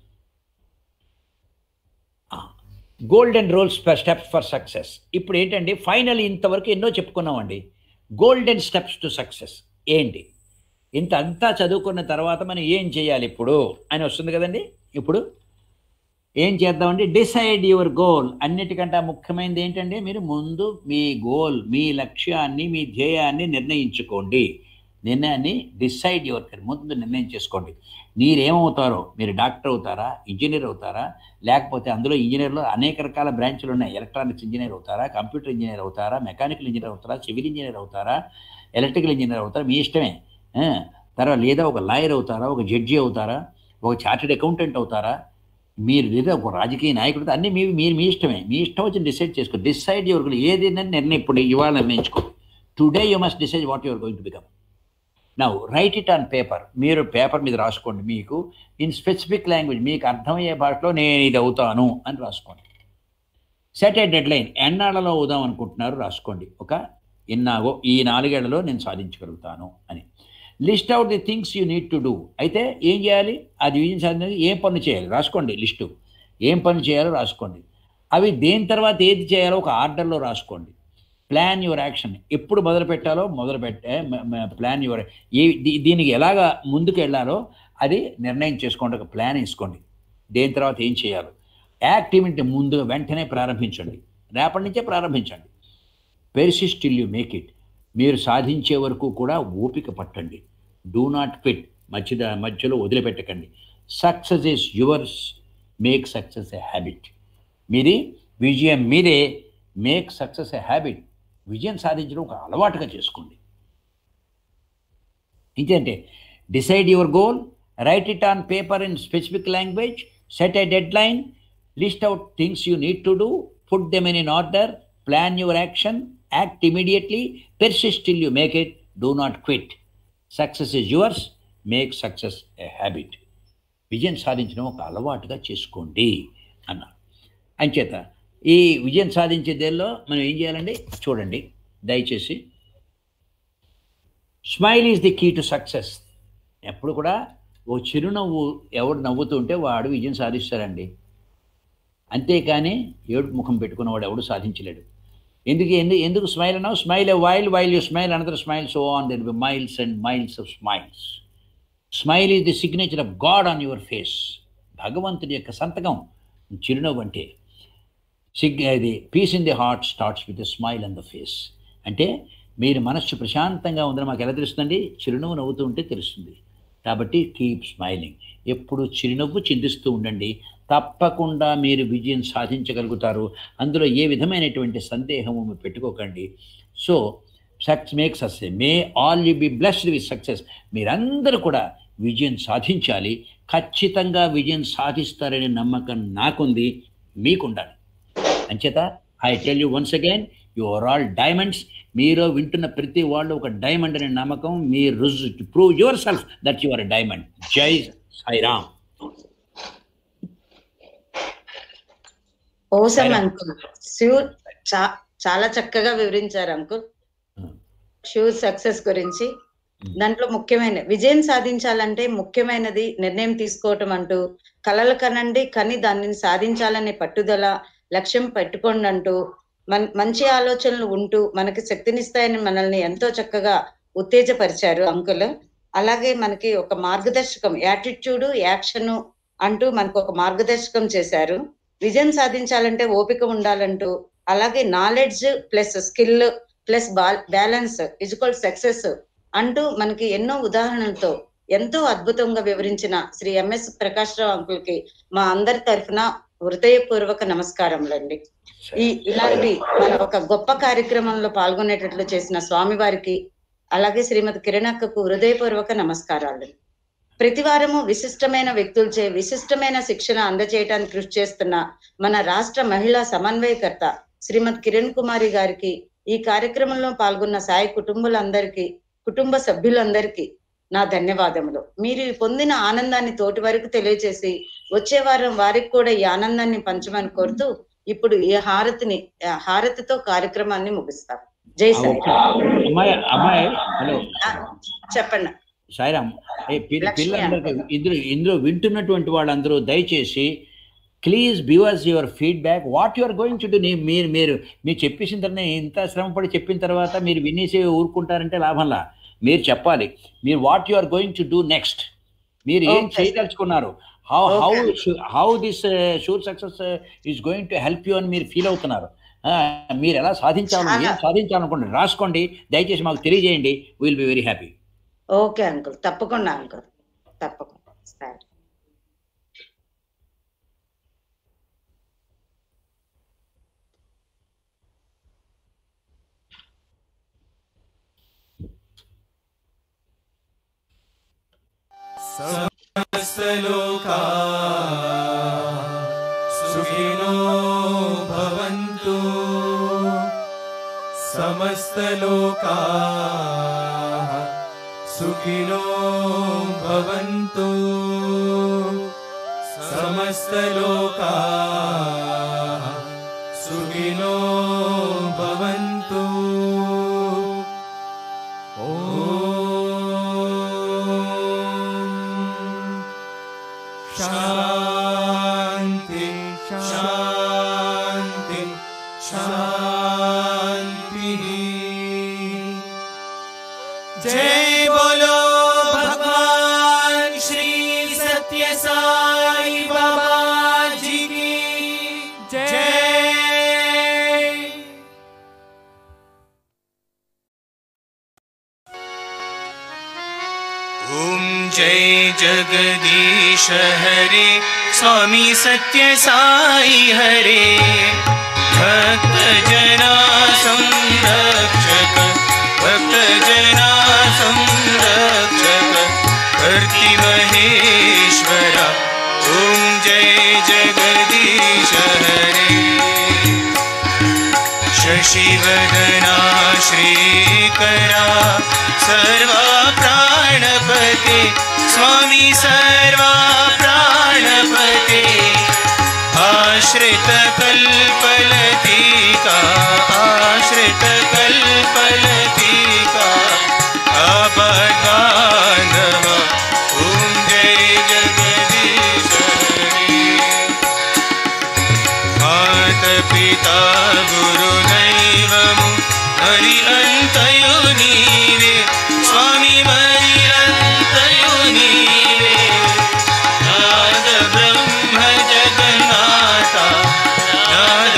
golden rules for steps for success ఇప్పుడు ఏంటండి ఫైనల్ ఇంతవరకు ఎన్నో చెప్పుకున్నామండి గోల్డెన్ స్టెప్స్ టు సక్సెస్ ఏంటి ఇంత అంతా చదువుకున్న తర్వాత మనం ఏం చేయాలి ఇప్పుడు అని వస్తుంది కదండి ఇప్పుడు ఏం చేద్దామండి డిసైడ్ యువర్ గోల్ అన్నిటికంటే ముఖ్యమైనది ఏంటంటే మీరు ముందు మీ గోల్ మీ లక్ష్యాన్ని మీ ధ్యేయాన్ని నిర్ణయించుకోండి నిర్ణయాన్ని డిసైడ్ యువర్ ముందు నిర్ణయం చేసుకోండి మీరేమవుతారో మీరు డాక్టర్ అవుతారా ఇంజనీర్ అవుతారా లేకపోతే అందులో ఇంజనీర్లో అనేక రకాల బ్రాంచ్లు ఉన్నాయి ఎలక్ట్రానిక్స్ ఇంజనీర్ అవుతారా కంప్యూటర్ ఇంజనీర్ అవుతారా మెకానికల్ ఇంజనీర్ అవుతారా సివిల్ ఇంజనీర్ అవుతారా ఎలక్ట్రికల్ ఇంజనీర్ అవుతారా మీ ఇష్టమే ఆ, తర్వాత లేదా ఒక లాయర్ అవుతారా ఒక జడ్జి అవుతారా ఒక చార్టెడ్ అకౌంటెంట్ అవుతారా మీరు లేదా ఒక రాజకీయ నాయకుడు అన్నీ మీ మీరు మీ ఇష్టమే మీ ఇష్టం వచ్చి డిసైడ్ చేసుకో డిసైడ్ యువర్ గోల్ ఏదైనా నిర్ణయం ఇప్పుడు ఇవాళ నిర్ణయించుకో today you must decide what you're going to become now write it on paper మీరు పేపర్ మీద రాసుకోండి మీకు ఇన్ స్పెసిఫిక్ లాంగ్వేజ్ మీకు అర్థమయ్యే భాషలో నేను ఇది అవుతాను అని రాసుకోండి సెట్ ఏ డెడ్ లైన్ ఎన్నాళ్ళలో అవుదాం అనుకుంటున్నారు రాసుకోండి ఒక ఇన్నాగో ఈ నాలుగేళ్లలో నేను సాధించగలుగుతాను అని list out the things you need to do అయితే ఏం చేయాలి అది విజయం సాధించడానికి ఏం పనులు చేయాలి రాసుకోండి లిస్టు ఏం పనులు చేయాలో రాసుకోండి అవి దేని తర్వాత ఏది చేయాలో ఒక ఆర్డర్లో రాసుకోండి ప్లాన్ యువర్ యాక్షన్ ఎప్పుడు మొదలు పెట్టాలో మొదలు పెట్టే ప్లాన్ యువర్ ఏ దీ- దీనికి ఎలాగా ముందుకు వెళ్ళాలో అది నిర్ణయం చేసుకోండి ఒక ప్లాన్ వేసుకోండి దేని తర్వాత ఏం చేయాలో యాక్టివిటీ ముందుగా వెంటనే ప్రారంభించండి రేపటి నుంచే ప్రారంభించండి persist till you make it మీరు సాధించే వరకు కూడా ఓపిక పట్టండి డూ నాట్ క్విట్ మధ్య మధ్యలో వదిలిపెట్టకండి success is yours make success a habit మీది విజయం మీదే మేక్ సక్సెస్ ఎ హ్యాబిట్ విజయం సాధించడం ఒక అలవాటుగా చేసుకోండి ఇంకేంటే decide your goal write it on paper in specific language set a deadline list out things you need to do put them in in order plan your action act immediately persist till you make it do not quit success is yours make success a habit విజయం సాధించడం ఒక అలవాటుగా చేసుకోండి అన్న అంచేత ఈ విజయం సాధించే దేనిలో మనం ఏం చేయాలండి చూడండి దయచేసి smile is the key to success ఎప్పుడు కూడా ఓ చిరునవ్వు ఎవడు నవ్వుతుంటే వాడు విజయం సాధిస్తారండి అంతేకాని ఏడు ముఖం పెట్టుకున్నవాడు ఎవడు సాధించలేడు ఎందుకు ఎందు ఎందుకు స్మైల్ అన్నావు smile a while while you smile another smile so on there be miles and miles of smiles smile is the signature of God on your face భగవంతుడి యొక్క సంతకం చిరునవ్వు అంటే సిగ్ ఇది peace in the heart starts with the smile on the face అంటే మీరు మనస్సు ప్రశాంతంగా ఉందని మాకు ఎలా తెలుస్తుందండి చిరునవ్వు నవ్వుతూ ఉంటే తెలుస్తుంది కాబట్టి కీప్ స్మైలింగ్ ఎప్పుడు చిరునవ్వు చిందిస్తూ ఉండండి తప్పకుండా మీరు విజయం సాధించగలుగుతారు అందులో ఏ విధమైనటువంటి సందేహము మీరు పెట్టుకోకండి సో సక్స్ make success may all you be blessed with success మీరందరూ కూడా విజయం సాధించాలి ఖచ్చితంగా విజయం సాధిస్తారనే నమ్మకం నాకుంది మీకుండాలి అంచేత I tell you once again you are all diamonds మీరు వింటున్న ప్రతి వాళ్ళు ఒక డైమండ్ అనే నమ్మకం మీ రుజు to prove yourself that you are diamond జై Sairam awesome Right. Uncle sure చా- చాలా చక్కగా వివరించారు అంకుల్ Hmm. ష్యూర్ సక్సెస్ గురించి Hmm. దాంట్లో ముఖ్యమైన విజయం సాధించాలంటే ముఖ్యమైనది నిర్ణయం తీసుకోవటం అంటూ కలలు కనండి కని దానిని సాధించాలనే పట్టుదల లక్ష్యం పెట్టుకోండి అంటూ మన్ మంచి ఆలోచనలు ఉంటూ మనకి శక్తినిస్తాయని మనల్ని ఎంతో చక్కగా ఉత్తేజపరిచారు అంకుల్ అలాగే మనకి ఒక మార్గదర్శకం యాటిట్యూడ్ యాక్షన్ అంటూ మనకు ఒక మార్గదర్శకం చేశారు విజయం సాధించాలంటే ఓపిక ఉండాలంటూ అలాగే knowledge plus skill plus balance is equal success అంటూ మనకి ఎన్నో ఉదాహరణలతో ఎంతో అద్భుతంగా వివరించిన శ్రీ ఎంఎస్ ప్రకాష్ రావు అంకుల్ కి మా అందరి తరఫున హృదయపూర్వక నమస్కారములండి ఈ ఇలాంటి మన ఒక గొప్ప కార్యక్రమంలో పాల్గొనేటట్లు చేసిన స్వామివారికి అలాగే శ్రీమతి కిరణక్కకు హృదయపూర్వక నమస్కారాలు ప్రతి వారము విశిష్టమైన వ్యక్తులచే విశిష్టమైన శిక్షణ అందజేయడానికి కృషి చేస్తున్న మన రాష్ట్ర మహిళా సమన్వయకర్త శ్రీమతి కిరణ్ కుమారి గారికి ఈ కార్యక్రమంలో పాల్గొన్న సాయి కుటుంబాలందరికీ కుటుంబ సభ్యులందరికీ నా ధన్యవాదములు మీరు ఈ పొందిన ఆనందాన్ని తోటి వరకు తెలియజేసి వచ్చే వారం వారికి కూడా ఈ ఆనందాన్ని పంచమని కోరుతూ ఇప్పుడు ఈ హారతిని ఆ హారతితో కార్యక్రమాన్ని ముగిస్తాం జై సాయి అమ్మాయి అమ్మాయి హలో చెప్పండి సాయిరామ్ ఏ పిల్ల లక్ష్మి పిల్లలందరికీ ఇందులో ఇందులో వింటున్నటువంటి వాళ్ళందరూ దయచేసి ప్లీజ్ బివర్స్ your feedback what you are going to do మీరు మీరు మీరు చెప్పేసిన తర్వాత ఇంత శ్రమపడి చెప్పిన తర్వాత మీరు వినేసి ఊరుకుంటారంటే లాభంలా మీరు చెప్పాలి మీరు what you are going to do next మీరు ఏం Okay. చేయదలుచుకున్నారు how how Okay. How this sure success is going to help you అని మీరు ఫీల్ అవుతున్నారు ఆ, మీరు ఎలా సాధించాలి చాలా. ఏం సాధించాలనుకోండి రాసుకోండి దయచేసి మాకు తెలియజేయండి will be very happy okay uncle తప్పకుండా అంకుల్ తప్పకుండా సరే समस्तलोका सुखिनो भवन्तु समस्तलोका सुखिनो भवन्तु समस्तलोका सुखिनो भवन्तु ॐ शान्ति शान्ति शान्तिः जय बोलो भगवान श्री सत्य साई बाबा जी की जय ॐ जय जगदीश हरे स्वामी सत्य साई हरे भक्त जना संरक्षक भक्त जना संरक्षक कर्ति महेश्वरा ॐ जय जगदीश हरे शशिवदना श्रीकरा सर्वा प्राणपते स्वामी सर्वा प्राणपते आश्रित कल्पलतिका आश्रित कल्पलतिका अपगानव ॐ जय जगदीश हरे मात पिता गुरु नैवमु हरि अन्तयो नीरे स्वामी मरि अन्तयो नीरे नाद ब्रह्म जगन्नाथा नाद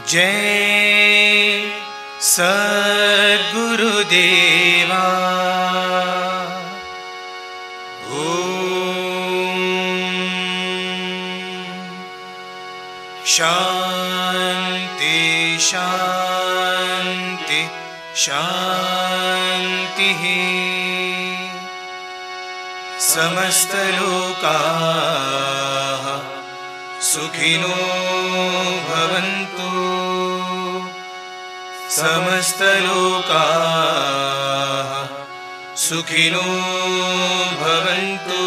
जय सद्गुरुदेवा ॐ शान्ति शान्ति शान्तिः समस्तलोकाः सुखिनो भवन्तु समस्तलोकाः सुखिनो भवन्तु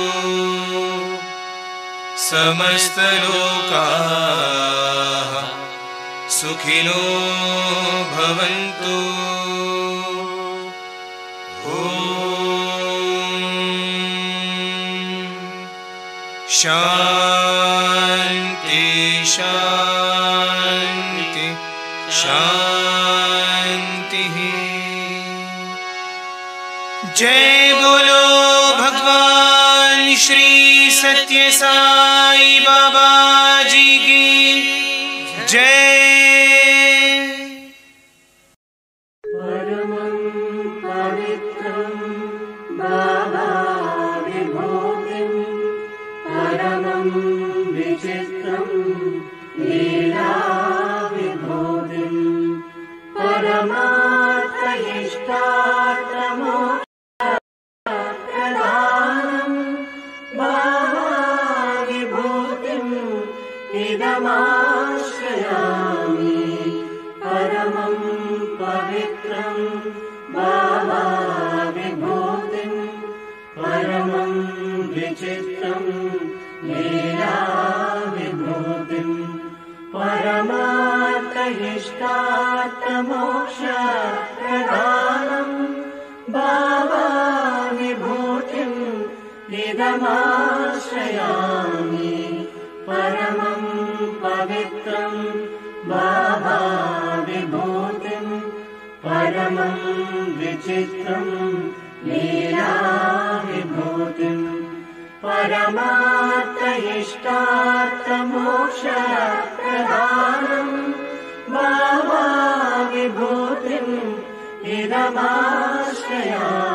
समस्तलोकाः सुखिनो भवन्तु ॐ शान्ति शान्ति शान्तिः जय बोलो भगवान श्री सत्य साई बाबा जी की जय बाबा विभूतिम् इदमाश्रयामि